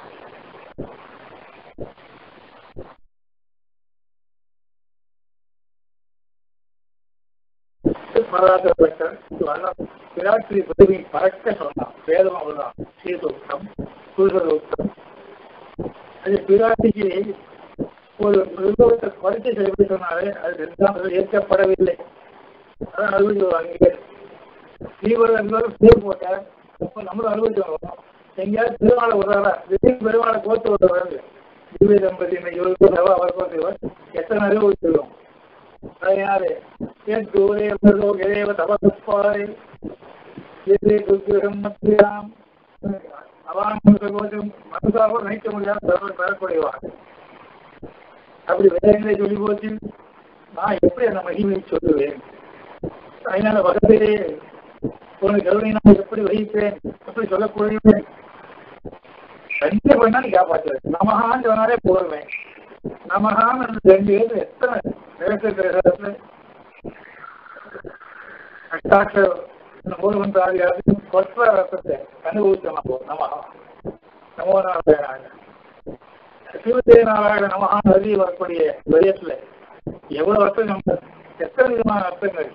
பிராட்சி பதவி பறக்க சொன்னான் வேதம் அவர்தான் சீதோக்தம் புருஷோக்தம் அது பிராட்டிக்கு ஒரு விருப்பத்தை பரிச்சை செய்வது சொன்னாலே அது ரெண்டாம் ஏற்கப்படவில்லை அதான் அனுபவிச்சு அங்கே தீவிர பேர் போட்ட அப்ப நம்மளும் அனுபவிச்சு வரோம் எங்கேயாவது பெருமாளை விடுறாரா திடீர்னு பெருமாளை கோத்து விடுறாரு திவ்ய தம்பதி இவருக்கு அவர் கோத்துவர் எத்தனை அனுபவிச்சிருக்கோம் யாரு தூரே இறைவ தபசுப்பாரை மத்தியாம் அவான் மனசாக நினைக்க முடியாத பெறக்கூடியவார் அப்படி வேதங்களை சொல்லி போச்சு நான் எப்படி அந்த மகிமையை சொல்லுவேன் அதனால வகத்திலே உனக்கு கருணை நான் எப்படி வகிப்பேன் எப்படி சொல்லக்கூடிய ரெண்டு பண்ணா நீ காப்பாற்றுவேன் நமகான்னு சொன்னாலே போடுவேன் நமகான்னு ரெண்டு பேர் எத்தனை வேகத்தில் அஷ்டாட்ச மூலம் ஆதியாவது கொற்ற ரசத்தை அனுபவிச்சோம் நம்ம நமகா நமோ நாராயண சிவதே நாராயண நமகா நதி வரக்கூடிய விடயத்துல எவ்வளவு அர்த்தம் நம்ம எத்தனை விதமான அர்த்தங்கள்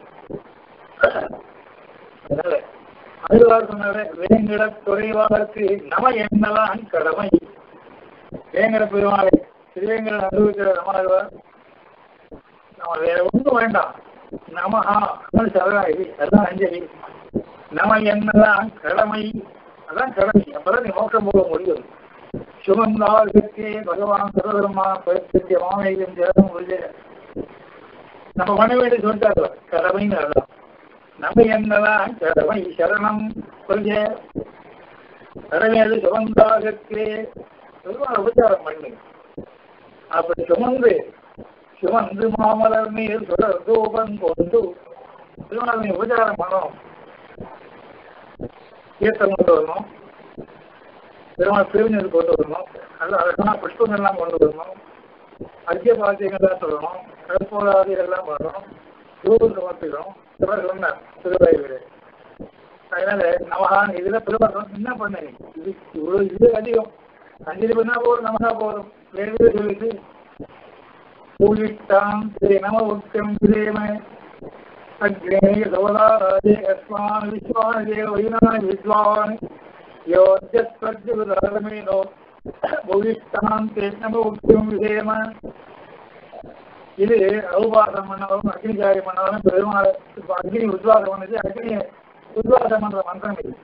அதனால அதுவார் சொன்னாரு வேங்கட துறைவாருக்கு நம என்னதான் கடமை வேங்கட பெருமாளை திருவேங்கட அனுபவிக்கிற நம நம்ம வேற ஒன்றும் வேண்டாம் நமஹா சரணாகி அதான் அஞ்சலி நம என்னதான் கடமை அதான் கடமை அப்பதான் நீ மோட்சம் போக முடியும் சுகந்தாளுக்கே பகவான் சர்வதர்மா பரிசுத்திய மாமேகம் ஜெயம் முடிஞ்ச நம்ம பண்ண வேண்டிய சொல்லிட்டாரு கடமைன்னு அதான் நம்ம என்னதான் கடமை சரணம் கொள்க கடமையாது சுகந்தாளுக்கே பெருமாள் உபச்சாரம் பண்ணு அப்படி சுமந்து சுமந்து மாமலர் நீர் சுடர் தூபம் கொண்டு திருமணம் உபச்சாரம் பண்ணணும் தீர்த்தம் கொண்டு வரணும் பெருமாள் திருநீர் கொண்டு வரணும் அது அதெல்லாம் புஷ்பங்கள்லாம் கொண்டு வரணும் அத்திய பாத்தியங்கள்லாம் சொல்லணும் கற்போராதிகள்லாம் வரணும் தூபம் சமர்ப்பிக்கணும் இவர் சொன்னார் திருவாயூர் அதனால நமகான் இதுல பெருமாள் என்ன பண்ண இது இவ்வளவு இது அதிகம் அஞ்சலி பண்ணா போதும் நமகா போதும் வேறு சொல்லிட்டு பூயிட்டாம் திரு நம உத்தம் திரேம அக்னேய சோதாராஜே அஸ்மான் விஸ்வான் தேவ வைனான் வித்வான் யோத்யஸ்வர்ஜுதாரமேனோ புவிஸ்தான் நம்ம உத்தியம் விஷயமா இது அவுபாசம் பண்ணாலும் அக்னிகாரி பண்ணாலும் பெருமாள் இப்ப அக்னி உத்வாசம் பண்ணுது அக்னி உத்வாசம் பண்ற மந்திரம் இது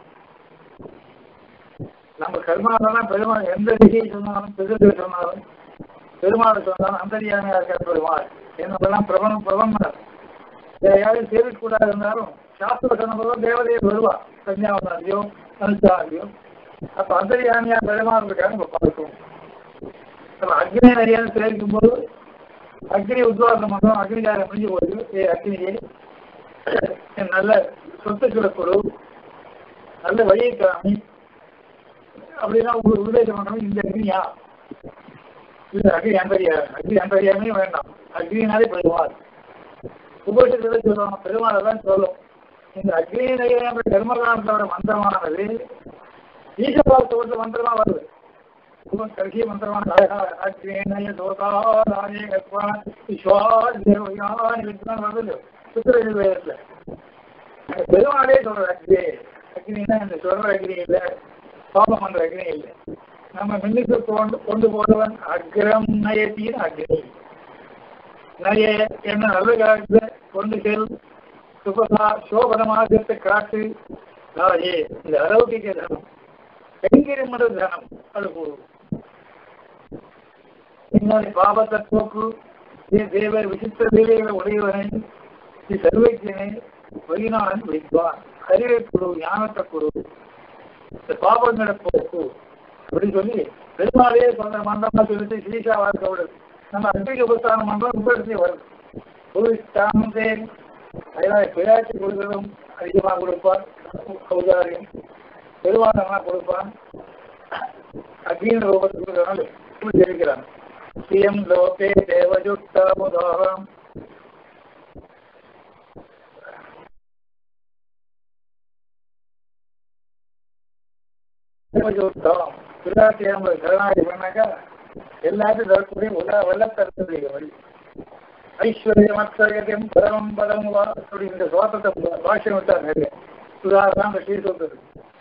நம்ம கர்மாவெல்லாம் பெருமாள் எந்த திசையை சொன்னாலும் பெருமை சொன்னாலும் பெருமாளை சொன்னாலும் அந்தரியாமையா இருக்கிற பெருமாள் என்னெல்லாம் பிரபலம் பிரபலம் யாரும் சேவிக்கூடாது இருந்தாலும் சாஸ்திர சொன்னபோதும் தேவதையை வருவா கன்னியாவதாரியோ அனுசாரியோ அப்ப அந்தரியாமையா பெருமாள் இருக்காங்க நம்ம பார்க்கணும் நம்ம அக்னி நிறையான்னு சேவிக்கும் போது அக்னி உத்வாசம் பண்றோம் அக்னிகாரம் முடிஞ்சு போகுது ஏ அக்னியே என் நல்ல சொத்துக்களை கொடு நல்ல வழியை காமி அப்படின்னா உங்களுக்கு உபதேசம் பண்றோம் இந்த அக்னியா இல்ல அக்னி அந்தரியா அக்னி அந்தரியாமே வேண்டாம் அக்னினாலே பெருமாள் உபதேசத்தை சொல்லுவாங்க பெருமாள் தான் சொல்லும் இந்த அக்னி நகர கர்மகாலத்தோட மந்திரமானது ஈசபாலத்தோட மந்திரமா வருது கடைசி மந்திரமான அக்னேய தோதாராய கற்பா விஸ்வாஸ் தேவயான் வருது சுத்திர வேதத்துல பெருமாளே சொல்ற அக்னி அக்னின்னா இந்த சொல்ற அக்னி இல்லை பாபம் பண்ற அக்னி இல்லை நம்ம மின்னுக்கு கொண்டு கொண்டு போறவன் அக்ரம் நயத்தின் அக்னி நய என்ன நல்ல காலத்துல கொண்டு செல் சுபதா சோபனமாக காட்டு ராஜே இந்த அரௌகிக தனம் எங்கிருமட தனம் அது கூறும் இன்னொரு பாபத்தை போக்கு தேவர் விசித்திர தேவைகளை உடையவனை ஸ்ரீ சர்வஜனை வைநாதன் வைப்பான் அறிவை குழு ஞானத்தை குழு இந்த பாபங்களை போக்கு அப்படின்னு சொல்லி பெருமாளையே சொந்த மந்திரமா சொல்லிட்டு ஸ்ரீஷா வாழ்க்கை நம்ம அன்றைக்கு உபஸ்தானம் மந்திரம் உபரிசை வருது புதுஸ்தானத்தே அதனால பிராட்சி கொடுக்கிறதும் அதிகமாக கொடுப்பான் ஔதாரியம் பெருமானமாக கொடுப்பான் அக்னீன ரூபத்தில் கொடுக்கறதுனால இப்படி தெரிவிக்கிறான் ஸ்ரீயம் லோகே தேவஜுட்டாமுதாரம் தேவஜுட்டம் பிராட்டி நம்ம கருணாடி பண்ணாக்கா எல்லாத்தையும் தரக்கூடிய உலக வெள்ளத்தரக்கூடிய வழி ஐஸ்வர்யம் அக்ஷயம் பரமம் பதம் வா அப்படி இந்த சுவாசத்தை பாஷ்யம் விட்டார் நிறைய உதாரணம் அந்த ஸ்ரீ சொல்றது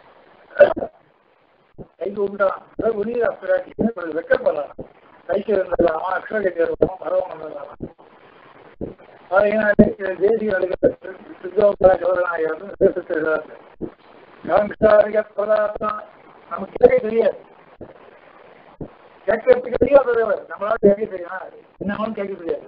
கை கூப்பிட்டான் அதாவது உரிய பிராட்டி கொஞ்சம் வெக்கப்படலாம் ஐஸ்வர்யம் தரலாமா அக்ஷரகத்தை தரலாமா பரவம் பண்ணலாமா அதனால தேசிய அலுவலர் சித்தோபா கௌரநாயகர் தேசத்தில் காங்காரிக பதார்த்தம் நமக்கு கேட்க தெரியாது கேட்கறதுக்கு தெரியாது நம்மளால கேட்க தெரியும் என்னன்னு கேட்க தெரியாது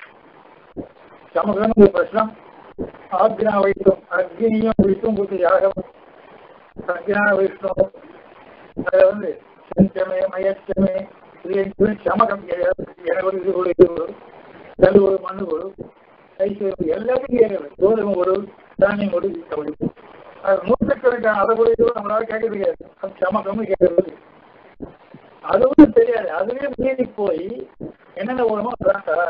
சமகன பிரச்சனம் ஆக்னா வைஷ்ணவம் அக்னியும் விஷ்ணும் புத்தி யாகம் அக்னா வைஷ்ணவம் அதை வந்து செஞ்சமே மயச்சமே சமகம் எனக்கு ஒரு இது ஒரு இது ஒரு கல் ஒரு மண்ணு ஒரு ஐஸ்வர்யம் எல்லாத்தையும் கேட்கறது கோதுமை ஒரு தானியம் ஒரு அப்படி அது நூற்றுக்கணக்கான அதை கூட இது நம்மளால கேட்க தெரியாது அது சமகம்னு கேட்கறது அதுவும் தெரியாது அதுவே மீறி போய் என்னென்ன ஓடுமோ அதான் தரா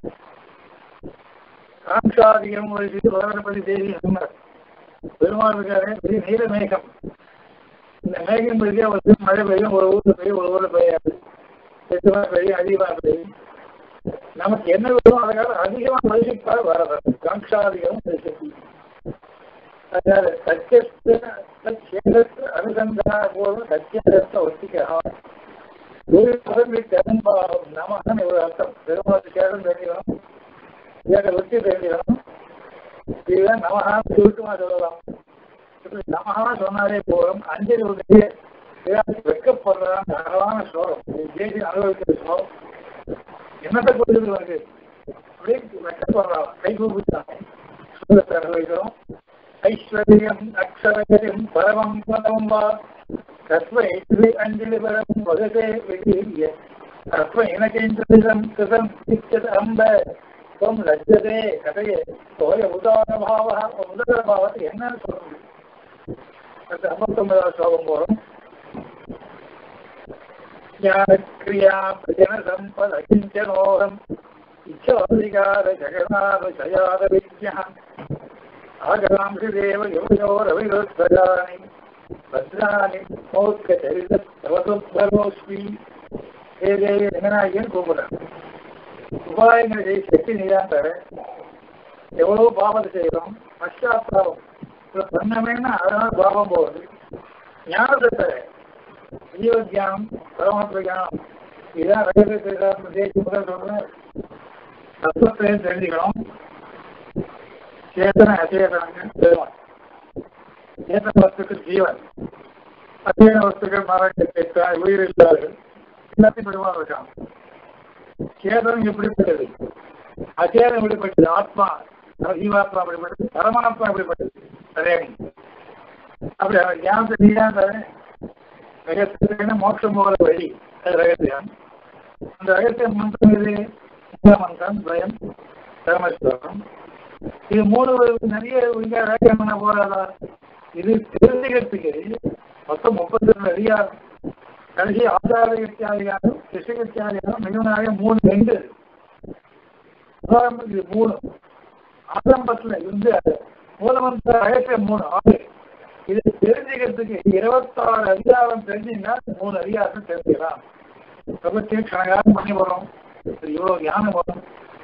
காங்காதிகம் வரப்படி தேவி சொன்னார் பெருமாள் இருக்காரு பெரிய நீல மேகம் இந்த மேகம் பெய்ய வந்து மழை பெய்யும் ஒரு ஊர்ல பெய்யும் ஒரு ஊர்ல பெய்யாது எட்டுமா பெய்யும் அதிகமா பெய்யும் நமக்கு என்ன வேணும் அதுக்காக அதிகமா மதிப்பாக வரது காங்காதிகம் அதனால சத்தியத்தை சத்தியத்தை அனுசந்தா போதும் சத்தியத்தை ஒத்திக்கலாம் ஒரு பதவி பெரும்பாலும் நமகன் ஒரு அர்த்தம் பெருமாள் சேரம் தெரியும் இதை வெற்றி தெரியும் இதுதான் நமகான்னு சுருக்கமா சொல்லலாம் இப்படி நமகா சொன்னாலே போதும் அஞ்சலி உடைய வெக்கப்படுறதான் அழகான ஸ்லோகம் தேசி அனுபவிக்கிற ஸ்லோகம் என்னத்தை கொடுக்குது வந்து அப்படியே வெக்கப்படுறான் கை கூப்பிட்டாங்க சுகத்தை அனுபவிக்கிறோம் ஐஸ்வர்யம் அக்ஷரயம் பரமம் பதம் வா தஸ்மை திரு அஞ்சலி பரம் வகதே வெளிய தஸ்மை இனகேந்திரம் கிருதம் சிச்சது அம்ப துவம் லஜ்ஜதே கதையே தோய உதார பாவ உதர பாவத்தை என்னன்னு சொல்ல முடியும் அந்த ஐம்பத்தொன்பதாவது ஸ்லோகம் போறோம் ஞானக்ரியா பிரஜன சம்பத கிஞ்சனோகம் இச்சாதிகார ஜெகநாத ஜயாத விஜயம் ஆகராம்சி தேவ யோயோரவிரோத்வராணி பத்ராணி மோக்க சரித தவசோஸ்மி ஏ தேவி ரங்கநாயகன் கூப்பிடுறேன் உபாயங்களை செய்ய சக்தி நீதான் தர எவ்வளவு பாவத்தை செய்யறோம் பஷாத்தாபம் இதை பண்ணமேன்னா அதனால பாவம் போகுது ஞானத்தை தர ஜீவ தியானம் பரமாத்ம தியானம் இதுதான் ரகசியத்தை தேய்ச்சி முதல் சொல்றேன் தத்துவத்தையும் தெரிஞ்சுக்கணும் சேதன அச்சேதனங்கள் பெருமாள் சேதன வஸ்துக்கு ஜீவன் அச்சேதன வஸ்துக்கள் மரங்கள் உயிர் இல்லாதவர்கள் எல்லாத்தையும் பெருமாள் இருக்கான் சேதனம் எப்படிப்பட்டது அச்சேதனம் எப்படிப்பட்டது ஆத்மா ஜீவாத்மா எப்படிப்பட்டது பரமாத்மா எப்படிப்பட்டது அதே அப்படி அவர் ஞானத்தை நீதான் தரேன் ரகசியத்துக்கு மோட்சம் போகிற வழி அது ரகசியம் அந்த ரகசிய மந்திரம் இது மந்திரம் பயம் பரமேஸ்வரம் இது மூணு நிறைய இங்க ரகசியம் பண்ண போறாதா இது தெரிஞ்சுக்கிறதுக்கு மொத்தம் முப்பத்தி ரெண்டு அதிகாரம் கடைசி ஆதார வித்தியாதிகாரம் கிருஷ்ண வித்தியாதிகாரம் மிகுனாக மூணு ரெண்டு உதாரணத்துக்கு இது மூணு ஆரம்பத்துல இருந்து மூலமந்திர ரகசியம் மூணு ஆறு இது தெரிஞ்சுக்கிறதுக்கு இருபத்தாறு அதிகாரம் தெரிஞ்சுன்னா மூணு அதிகாரம் தெரிஞ்சுக்கலாம் பிரபத்தியம் கணக்காரம் பண்ணி வரும் இது இவ்வளவு ஞானம் வரும்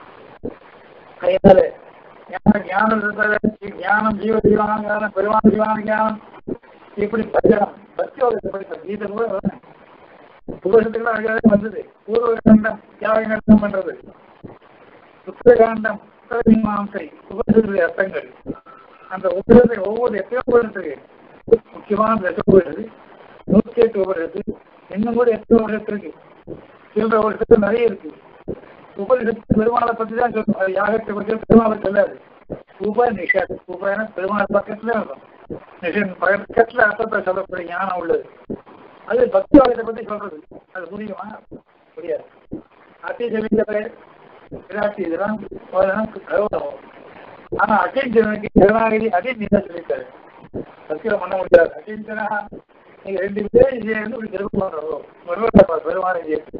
கையால ஞானம் ஞானம் இருக்கிறது ஞானம் ஜீவ ஜீவான பெருமான ஜீவான ஞானம் இப்படி பஜனம் பக்தியோகத்தை படித்த கீதை கூட வரணும் உபரிஷத்துக்குலாம் அழகாக வந்தது பூர்வ கண்டம் தியாக கண்டம் பண்றது உத்தரகாண்டம் உத்தர மீமாசை உபரிஷத்துடைய அர்த்தங்கள் அந்த உபரிஷத்தை ஒவ்வொரு எத்தனையோ உபரிஷத்துக்கு முக்கியமான தசை உபரிஷத்து நூற்றி எட்டு உபரிஷத்து இன்னும் கூட எத்தனை உபரிஷத்து இருக்கு சில்லற உபரிஷத்து நிறைய இருக்கு உபனிஷத்து பெருமாளை பத்தி தான் சொல்லணும் அது யாகத்தை பற்றி பெருமாளை சொல்லாது உபநிஷத் உபன பெருமாள் பக்கத்துல இருக்கும் நிஷன் பக்கத்துல அர்த்தத்தை சொல்லக்கூடிய ஞானம் உள்ளது அது பக்தி வாகத்தை பத்தி சொல்றது அது புரியுமா புரியாது அத்தி செவித்த விராட்சி இதெல்லாம் அதெல்லாம் கௌரவம் ஆனா அகிஞ்சனுக்கு கருணாகிரி அகிஞ்சனா சொல்லிட்டாரு சத்தியம் பண்ண முடியாது அகிஞ்சனா நீங்க ரெண்டு பேரும் சேர்ந்து இப்படி திரும்ப பண்றோம் மறுபடியும் பெருமாள்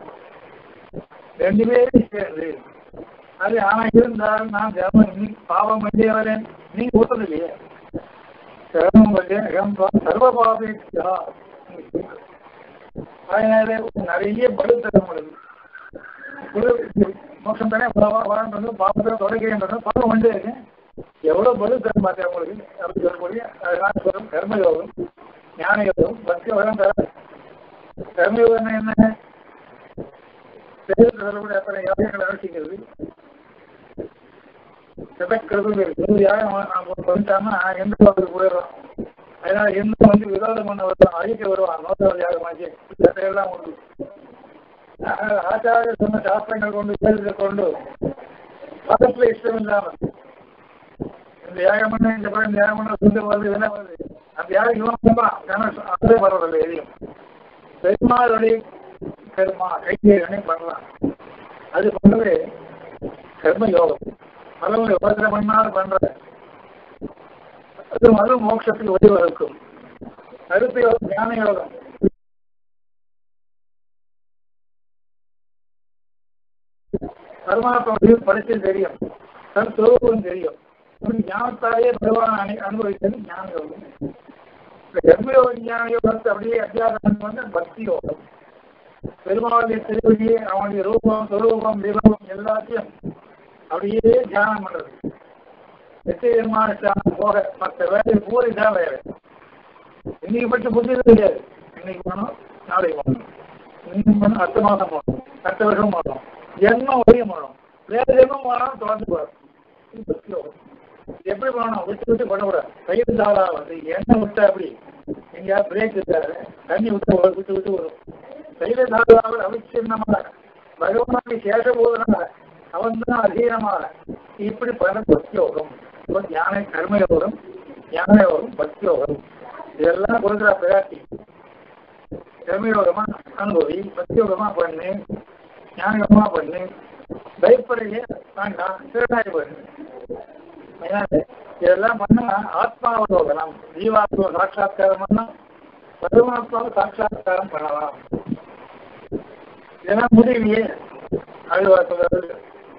ரெண்டு பேரும் சேர்ந்து அது ஆனா இருந்தாலும் நான் ஜெபம் இன்னைக்கு பாவம் பண்ணி வரேன் நீங்க ஊத்தது இல்லையே சிரமம் பண்ணேன் சர்வ பாபேட்சா அதனால நிறைய பலு தரும் மோசம் தானே வாழ்ந்து பாப்பத்தை தொடக்கிறேன் பாவம் வந்து எவ்வளவு பலு தரும் பார்த்தேன் உங்களுக்கு அப்படி சொல்லக்கூடிய அதனால சொல்லும் கர்மயோகம் ஞான யோகம் பக்தி யோகம் தர கர்மயோகம் என்ன சொல்லக்கூடிய அத்தனை யாகங்களை அனுஷ்டிக்கிறது செதக்கிறது இருக்கு யாகம் பண்ணிட்டாங்கன்னா எந்த பாவத்துக்கு போயிடுறோம் அதனால எந்த வந்து விரோதம் பண்ண வருவான் அழிக்க வருவான் நோத்தவர் யாகமாச்சு எல்லாம் உண்டு ஆச்சாரிய சொன்ன சாஸ்திரங்கள் கொண்டு கேள்வி கொண்டு பக்கத்துல இஷ்டம் இல்லாம இந்த யாகம் பண்ண இந்த படம் இந்த யாகம் பண்ண சொல்லி வருது இதெல்லாம் வருது அந்த யாகம் இவன் தான் அதே பரவாயில்ல எதையும் பெருமாளுடைய கர்மா கைத்தேரனை பண்ணலாம் அது பண்ணது கர்ம யோகம் பலவங்க யோசனை பண்ணாலும் பண்ற அது மறு மோட்சத்துக்கு வழிவகுக்கும் கருத்து யோகம் ஞான யோகம் பரமாத்மா படிச்சு தெரியும் தன் சுரூபம் தெரியும் ஞானத்தாலே பகவான் அனுபவித்தது ஞான யோகம் கர்மயோக ஞான யோகத்தை அப்படியே அத்தியாசம் வந்து பக்தி யோகம் பெருமாளுடைய திருவடி அவனுடைய ரூபம் சுரூபம் விபவம் எல்லாத்தையும் அப்படியே தியானம் பண்றது வெற்றி பெருமானுக்கான போக மற்ற வேலை பூரி தான் வேலை இன்னைக்கு பற்றி புரிஞ்சது கிடையாது இன்னைக்கு போனோம் நாளைக்கு போனோம் இன்னும் போனோம் அடுத்த மாதம் போனோம் அடுத்த வருஷம் போனோம் ஜென்மம் வரையும் போனோம் வேற ஜென்மம் போனாலும் தொடர்ந்து போறோம் பக்தி யோகம் எப்படி பண்ணணும் விட்டு விட்டு பண்ணக்கூடாது கயிறு தாளா வந்து எண்ணெய் விட்டா அப்படி எங்கேயாவது பிரேக் இருக்காது தண்ணி விட்டு விட்டு விட்டு வரும் கயிறு தாளாவில் அவிச்சின்னமாக பகவானுக்கு சேஷபோதனாக அவன் தான் அதீனமாக இப்படி பண்ண பக்தி யோகம் ஞான கர்மயோகம் ஞான யோகம் பக்தி யோகம் இதெல்லாம் கொடுக்குற பிராட்டி கர்மயோகமா அனுபவி பக்தி யோகமா பண்ணு ஞானகமா பண்ணு பயப்படையே வேண்டாம் திருநாய் பண்ணு இதெல்லாம் பண்ணா ஆத்மாவலோகனம் ஜீவாத்மா சாட்சா்காரம் பண்ணலாம் பரமாத்மாவை சாட்சா்காரம் பண்ணலாம் இதெல்லாம் முடியலையே ஆழ்வார் சொல்றது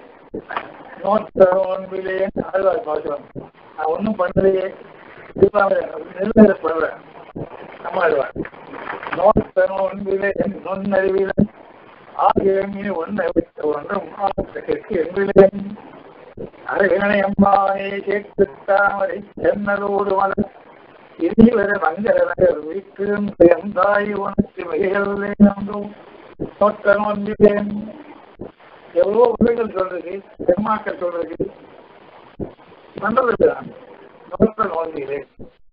நோன்பிலே ஆழ்வார் பாசுரம் நான் ஒன்றும் பண்ணலையே நெருங்கப்படுறேன் நம்ம ஆழ்வார் நோன்பே நொன்னறிவில ஆகிய ஒன்றை ஒன்றும் எங்களிலே அரவினை அம்மாவை கேட்டு தாமரை சென்னலோடு மலர் இறுதிவர வங்கரவர் வீட்டிலும் பெயர்ந்தாய் உனக்கு வகைகளிலே நம்பும் நோட்டம் வந்தேன் எவ்வளவோ உரைகள் சொல்றது பெருமாக்கள் சொல்றது பண்றது நான் நோட்டம் நோங்குகிறேன்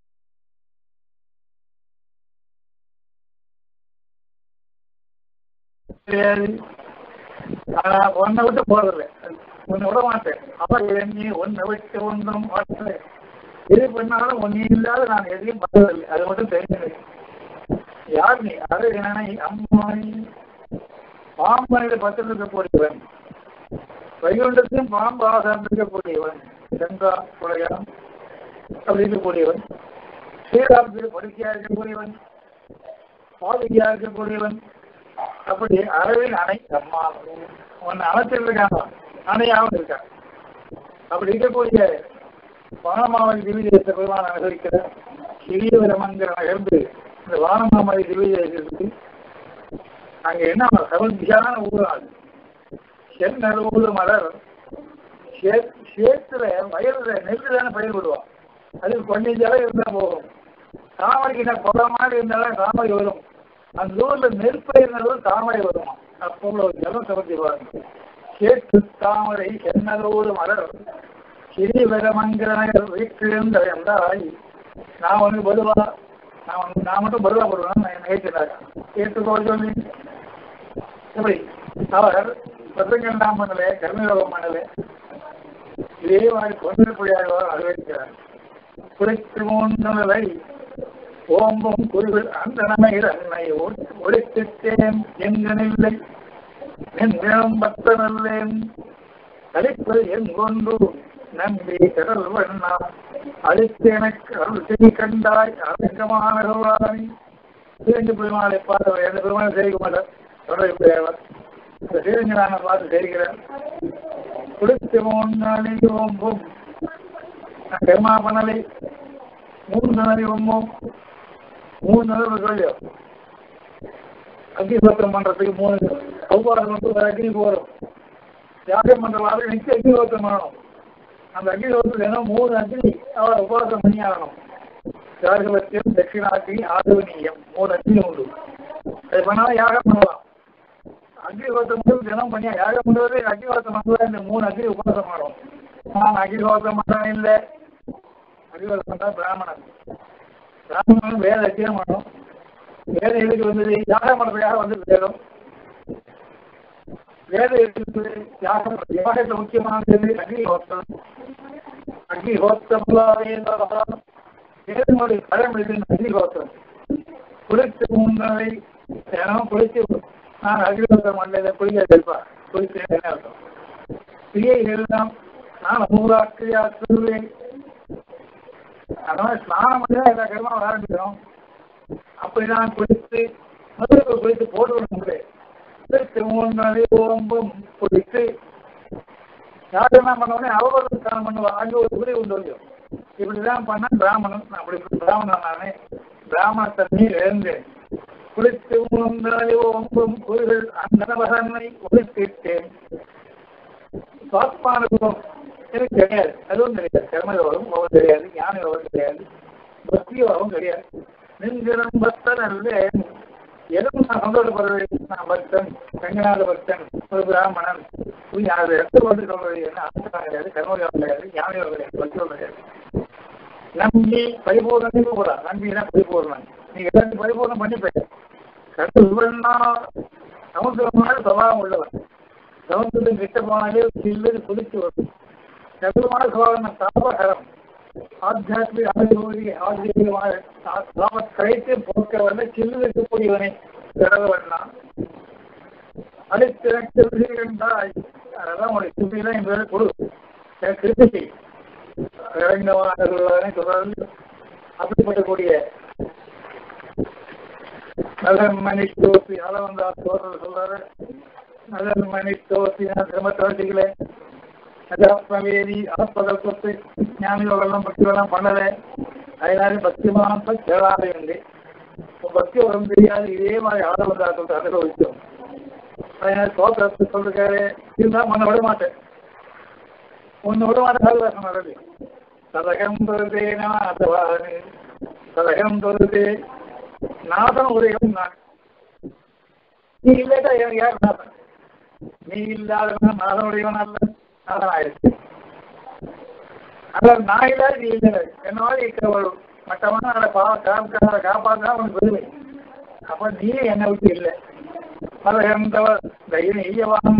கிடையாது ஆனா உன்னை விட்டு போறதில்லை உன்னை விட மாட்டேன் அவர் எண்ணி உன்னை விட்டு ஒன்றும் மாட்டேன் எது பண்ணாலும் ஒன்னே இல்லாத நான் எதையும் பண்ணதில்லை அது மட்டும் தெரிஞ்சது யார் நீ அது என்னை அம்மாய் பாம்பனிட பத்தில் இருக்கக்கூடியவன் வைகுண்டத்தையும் பாம்பாக இருக்கக்கூடியவன் கங்கா புலையம் அப்படி இருக்கக்கூடியவன் ஸ்ரீராமத்தில் படுக்கையா இருக்கக்கூடியவன் பாதுகையா இருக்கக்கூடியவன் அப்படி அளவில் அணை அம்மா உன்னை அணைச்சிருக்காங்க அணையாவும் இருக்கான் அப்படி இருக்கக்கூடிய வானமாவை திவ்யதேச பெருமான் அனுசரிக்கிற கிரியவரமங்கிற நகர்ந்து இந்த வானமாமலை திவ்யதேசத்துக்கு அங்க என்ன சமந்தியான ஊர் அது செந்நெல்லூர் மலர் சேத்துல வயல்ல நெல்லு தானே பயிர் விடுவான் அது கொஞ்சம் ஜலம் இருந்தா போகும் தாமரைக்கு என்ன கொலை மாதிரி இருந்தாலும் தாமரை வரும் அந்த ஊர்ல நெற்பயிர்னாலும் தாமரை வருமா அப்போ ஒரு ஜலம் சமர்த்திவாங்க சேத்து தாமரை சென்னலோடு மலர் சிறிவரமங்கரநகர் வீட்டிலிருந்த என்றாய் நான் வந்து பருவா நான் வந்து நான் மட்டும் பருவா போடுவேன் நான் நினைக்கிறார் ஏற்றுக்கோ சொல்லி எப்படி அவர் பத்திரங்கண்டாம் பண்ணல கர்மயோகம் பண்ணல இதே மாதிரி கொண்டிருப்படியாக அறிவிக்கிறார் குறைத்து மூன்றலை ஓம்பும் குருவில் அந்த நமையில் அன்னை ஒழித்திட்டேன் எங்கனில்லை என் பக்தனல்லேன் கழிப்பது என் கொண்டு நம்பி கடல் வண்ணா அழித்து எனக்கு அருள் செய்தி கண்டாய் அரங்கமான கருளானி இரண்டு பெருமாளை பார்த்தவர் எந்த பெருமாள் செய்ய மாட்டார் தொடர்புடையவர் அந்த சீரஞ்சனான பார்த்து செய்கிறேன் குடித்து மூணு ஓம்பும் பெருமா பண்ணலை மூன்று நதி ஓம்பும் மூணு நதி சொல்லியோ அக்னிஹோத்திரம் பண்றதுக்கு மூணு அவ்வாறு வந்து ஒரு அக்னி போறோம் யாகம் பண்றவாறு நிச்சய அக்னிஹோத்திரம் பண்ணணும் அந்த அக்னிஹோத்திரம் என்ன மூணு அக்னி அவர் உபவாசம் பண்ணி ஆகணும் யாகபத்தியம் தட்சிணாக்னி ஆதவனீயம் மூணு அக்னி உண்டு அது பண்ணாலும் யாகம் பண்ணலாம் அக்னிஹோத்திரம் மட்டும் தினம் பண்ணியா யாகம் பண்ணுறது அக்னிஹோத்திரம் பண்ணுறது இந்த மூணு அக்னி உபவாசம் பண்ணணும் நான் அக்னிஹோத்திரம் பண்ண இல்லை அக்னிஹோத்திரம் பண்ணா பிராமணன் பிராமணன் வேத அத்தியம் பண்ணணும் வேத எதுக்கு வந்தது யாகம் பண்றதுக்காக வந்து வேதம் வேத எதுக்கு யாகம் யாகத்துல முக்கியமானது அக்னிஹோத்திரம் அக்னிஹோத்திரம் வேதனுடைய பழம் இது அக்னிஹோத்திரம் குளித்து முன்னாடி தினம் குளித்து நான் அக்னிஹோத்திரம் பண்ணல குளிக்க இருப்பா குளித்து என்ன அர்த்தம் பிரியை எல்லாம் நான் மூலாக்கிரியா சொல்லுவேன் அதனால ஸ்நானம் பண்ணி தான் எல்லா கர்மாவும் ஆரம்பிக்கிறோம் அப்படிதான் குளித்து முதலுக்கு குளித்து போட்டு விட குளித்து மூணு நாளே ஓம்பும் குளித்து யார் என்ன பண்ண அவபரம் ஸ்நானம் பண்ணுவா அங்கே ஒரு குடி உண்டு இல்லையோ இப்படிதான் பண்ண பிராமணன் நான் அப்படி பிராமணன் நானே பிராமண தண்ணீர் எழுந்தேன் குளித்து மூணு நாளே ஓம்பும் குருகள் அந்த நபகனை ஒழித்திட்டேன் சுவாத்மானுபவம் எனக்கு கிடையாது அதுவும் கிடையாது கர்மயோகம் அவன் தெரியாது ஞான யோகம் கிடையாது பக்தி யோகம் கிடையாது நெஞ்சிடம் பக்தன் அல்ல எதுவும் நான் சந்தோஷப்படுறது நான் பக்தன் ரங்கநாத பக்தன் ஒரு பிராமணன் அது இடத்துல வந்து சொல்றது என்ன அர்த்தம் கிடையாது கர்மயோகம் கிடையாது ஞான யோகம் கிடையாது பக்தி யோகம் கிடையாது நம்பி பரிபூர்ணம் போடா நம்பினா பரிபூர்ணம் நீங்க எல்லாத்தையும் பரிபூர்ணம் பண்ணி போயிட்ட கருத்து சமுத்திரமான சுபாவம் உள்ளவன் சமுத்திரம் கிட்ட போனாலே சில்லு குதிச்சு வரும் கருமான சுபாவம் தாபகரம் ஆத்தியாத்மிக அனுபவி ஆத்மீகமான தாபக்கரைத்து போக்க வந்த சில்லு இருக்கக்கூடியவனை கடவுவண்ணா அடித்திறக்கு விதிகண்டாய் அதெல்லாம் உனக்கு திருப்பிதான் என் பேரை கொடு எனக்கு திருப்பி செய் இறங்கவான சொல்றாரு அப்படிப்பட்டக்கூடிய நலன் மணி தோசி அளவந்தா சோதரர் சொல்றாரு நலன் மணி தோசி நான் திரும்ப தோசிக்கல அஜாத்மவேதி ஆத்மகல்பத்து ஞானியோகெல்லாம் பக்தியெல்லாம் பண்ணல அதனால பக்தி மாத்த கேளாதே உண்டு பக்தி உடம்பு தெரியாது இதே மாதிரி ஆதவந்தா சொல்ற அனுபவிச்சோம் அதனால சோதரத்து சொல்றாரு இருந்தா மண்ணை விட மாட்டேன் ஒன்னு விட மாட்டேன் சதகம் பிரதேனா சதகம் தொழுது நாதம் உதயம் நான் நீ இல்லட்டா எனக்கு யார் நாதன் நீ இல்லாதவன் நாதன் உடையவன் அல்ல நாதன் ஆயிடுச்சு அதான் நான் இல்லாத நீ இல்லை என்ன மாதிரி ஒரு மட்டமான அதை பா காப்பாற்ற காப்பாற்றினா உனக்கு பெருமை அப்ப நீ என்னை விட்டு இல்லை பலகந்தவர் தைரிய ஈயவான்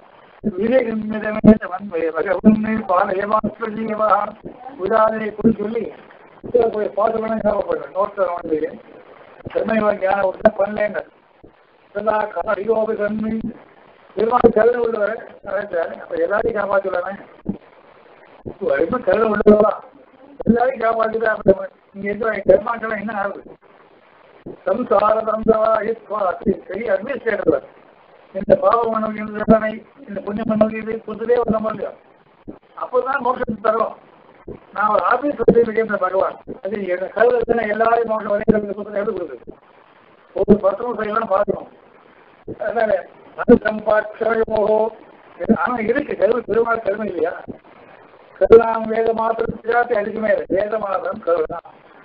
உதாரணை குறி சொல்லி போய் பாட்டு வேணும் ஞாபகப்படுறேன் நோட்டம் வந்து சென்னை ஞான விட்டு பண்ணலேங்க எல்லா கடிகோபி கண்ணி பெருமாள் கருணை உள்ளவர் அப்ப எல்லாரையும் காப்பாற்றுவானே வரைக்கும் கருணை உள்ளவதான் எல்லாரையும் காப்பாற்றுதான் இங்க இருக்கிற பெருமாட்கள் என்ன ஆகுது சம்சார தந்தவா பெரிய அட்மினிஸ்ட்ரேட்டர் இந்த பாவ மனோகியனை இந்த புண்ணிய மனோகியது புதுதே ஒரு நம்ம அப்போதான் மோட்சத்தை தரும் நான் ஒரு ஆபீஸ் வச்சிருக்கேன் பகவான் அது என் கருவத்தை எல்லாரையும் மோட்சம் வரைக்கிறது புத்தகம் எப்படி கொடுக்குது ஒரு பத்திரம் செய்யலாம் பார்க்கணும் அதனால அது சம்பாட்சமோ ஆனா இருக்கு கருவு பெருமாள் கருமை இல்லையா கருணாம் வேத மாத்திரத்துக்காக அதுக்குமே வேத மாதம் கருணா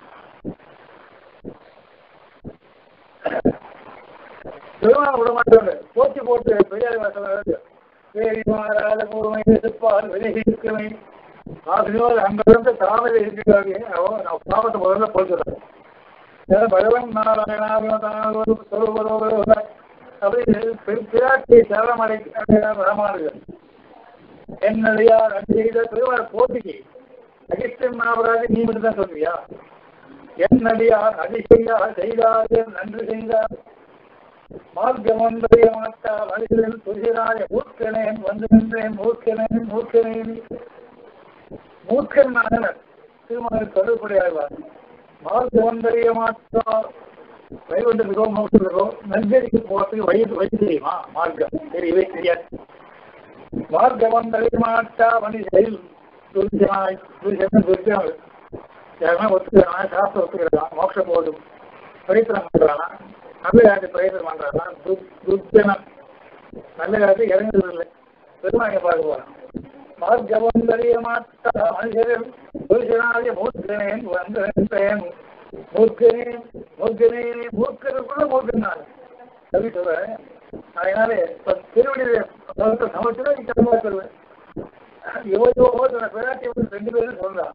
பெருமாள் விட மாட்டாங்க போச்சு போட்டு பெரியார் வாசல் வேரி மாறாத கூர்மை எதிர்ப்பால் விலகி இருக்கமை ஆசிரியர் அங்கிருந்து தாமரை இருக்கிறாங்க அவன் பாவத்தை முதல்ல போச்சுறாங்க பகவன் நாராயணாவின் சொல்வதோடு அப்படி பிராட்டி சரணமடை ராமானுஜன் என்னடியார் அஞ்சு செய்த பெருமாள் போட்டிக்கு அகிஷ்டன் மகாபராஜி நீ மட்டும் தான் சொல்லுவியா என்னடியார் அடி செய்தார் செய்தார்கள் நன்றி செய்தார் மார்க்கமந்திரிய மாட்டா வழிகளில் புரிகிறாய மூர்க்கனேன் வந்து நின்றேன் மூர்க்கனேன் மூர்க்கனேன் மூர்க்கன் மகனர் திருமணம் தொடர்புடையாழ்வார் மார்க்கமந்திரிய மாட்டா வைகுண்ட மிகவும் மோசோ நஞ்சரிக்கு போறதுக்கு வயது வயது தெரியுமா மார்க்கம் தெரியவே தெரியாது மார்க்கமந்திரிய மாட்டா வண்டி செயல் துரிசனாய் துரிசன் துரிசனம் யாருமே ஒத்துக்கிறான் சாஸ்திரம் ஒத்துக்கிறான் மோட்சம் போதும் பரித்திரம் பண்றானா நல்ல காலத்து பிரயத்தனம் பண்றானா துர்ஜனம் நல்ல காலத்து இறங்குறது இல்லை பெருமாங்க பார்க்க போறான் மார்க்கவந்தரிய மாட்டா மனுஷரில் புருஷனாகிய மூர்க்கனேன் வந்தேன் மூர்க்கனேன் மூர்க்கனே மூர்க்கனுக்குள்ள மூர்க்கன் நான் கவி சொல்றேன் அதனால திருவடியில சமைச்சுதான் நீ கடமா சொல்லுவேன் யுவஜோகோ தன பிராட்டி ரெண்டு பேரும் சொல்றான்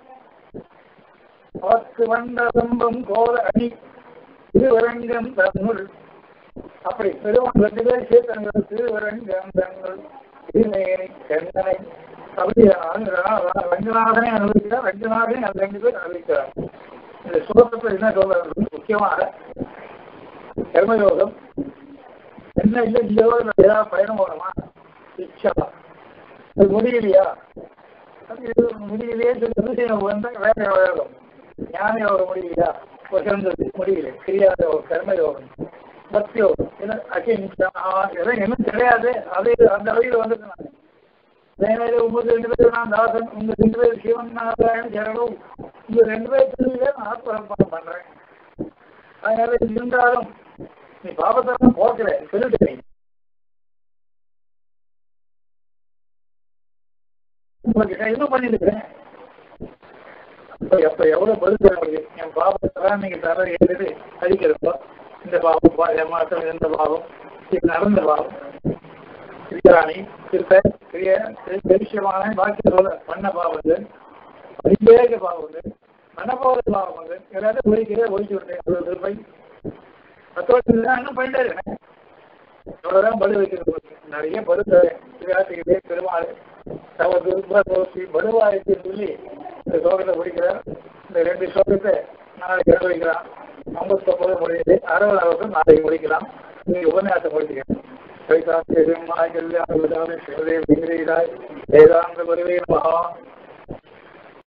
பார்த்து வந்த சம்பம் கோல அணி திருவரங்கம் தன்னுள் அப்படி பெருமாள் ரெண்டு பேர் சேர்த்தங்கள் திருவரங்கம் தன்னுள் திருநேரி கண்ணனை அப்படி ரங்கநாதனை அனுபவிக்கிறார் ரங்கநாதனை அந்த ரெண்டு பேர் அனுபவிக்கிறார் இந்த சுகத்தை என்ன சொல்றது முக்கியமாக கர்மயோகம் என்ன இல்லை இந்த ஏதாவது பயணம் போகணுமா இச்சா அது முடியலையா அது முடியலையே சொல்லி வந்தா வேற யோகம் ஞான யோகம் முடியலையா வசந்தது முடியல கிரியாத கர்மயோகம் பக்தி யோகம் இதெல்லாம் இன்னும் கிடையாது அது அந்த வழியில் வந்துட்டு நான் உங்க ரெண்டு பேரும் நான் தாசன் உங்க ரெண்டு பேர் சிவன் நாராயண ஜனனும் உங்க ரெண்டு பேர் திருவிழா நான் ஆத்மரப்பணம் பண்றேன் அதனால இருந்தாலும் நீ பாபத்தெல்லாம் போக்கல சொல்லிட்டு உங்களுக்கு நான் இன்னும் பண்ணிருக்கிறேன் அப்ப எவ்வளவு பதில் தர முடியும் என் பாவத்தெல்லாம் நீங்க தர எழுதி அடிக்கிறப்போ இந்த பாவம் ஏமாற்றம் எந்த பாவம் இது நடந்த பாவம் கிரியாணி திருப்ப கிரிய பெருஷமான பாக்கிய பண்ண பாவங்கள் அதிவேக பாவங்கள் மனபோத பாவங்கள் எல்லாத்தையும் ஒழிக்கிற ஒழிச்சு விட்டேன் அவ்வளவு திருப்பை பத்தோடு இன்னும் பண்ணிட்டே இருக்கேன் இவ்வளவுதான் பலு வைக்கிறது நிறைய பலு தரேன் சிவாசிகளே பெருமாள் தவ துர்போசி பலுவாய்க்கு சொல்லி இந்த சோகத்தை முடிக்கிறார் இந்த ரெண்டு சோகத்தை நாளைக்கு அனுபவிக்கலாம் ஐம்பத்தொன்பது முடியுது அறுபதாவது நாளைக்கு முடிக்கலாம் நீங்க உபன்யாசம் முடிக்கிறேன் வேதாந்த குருவே மகா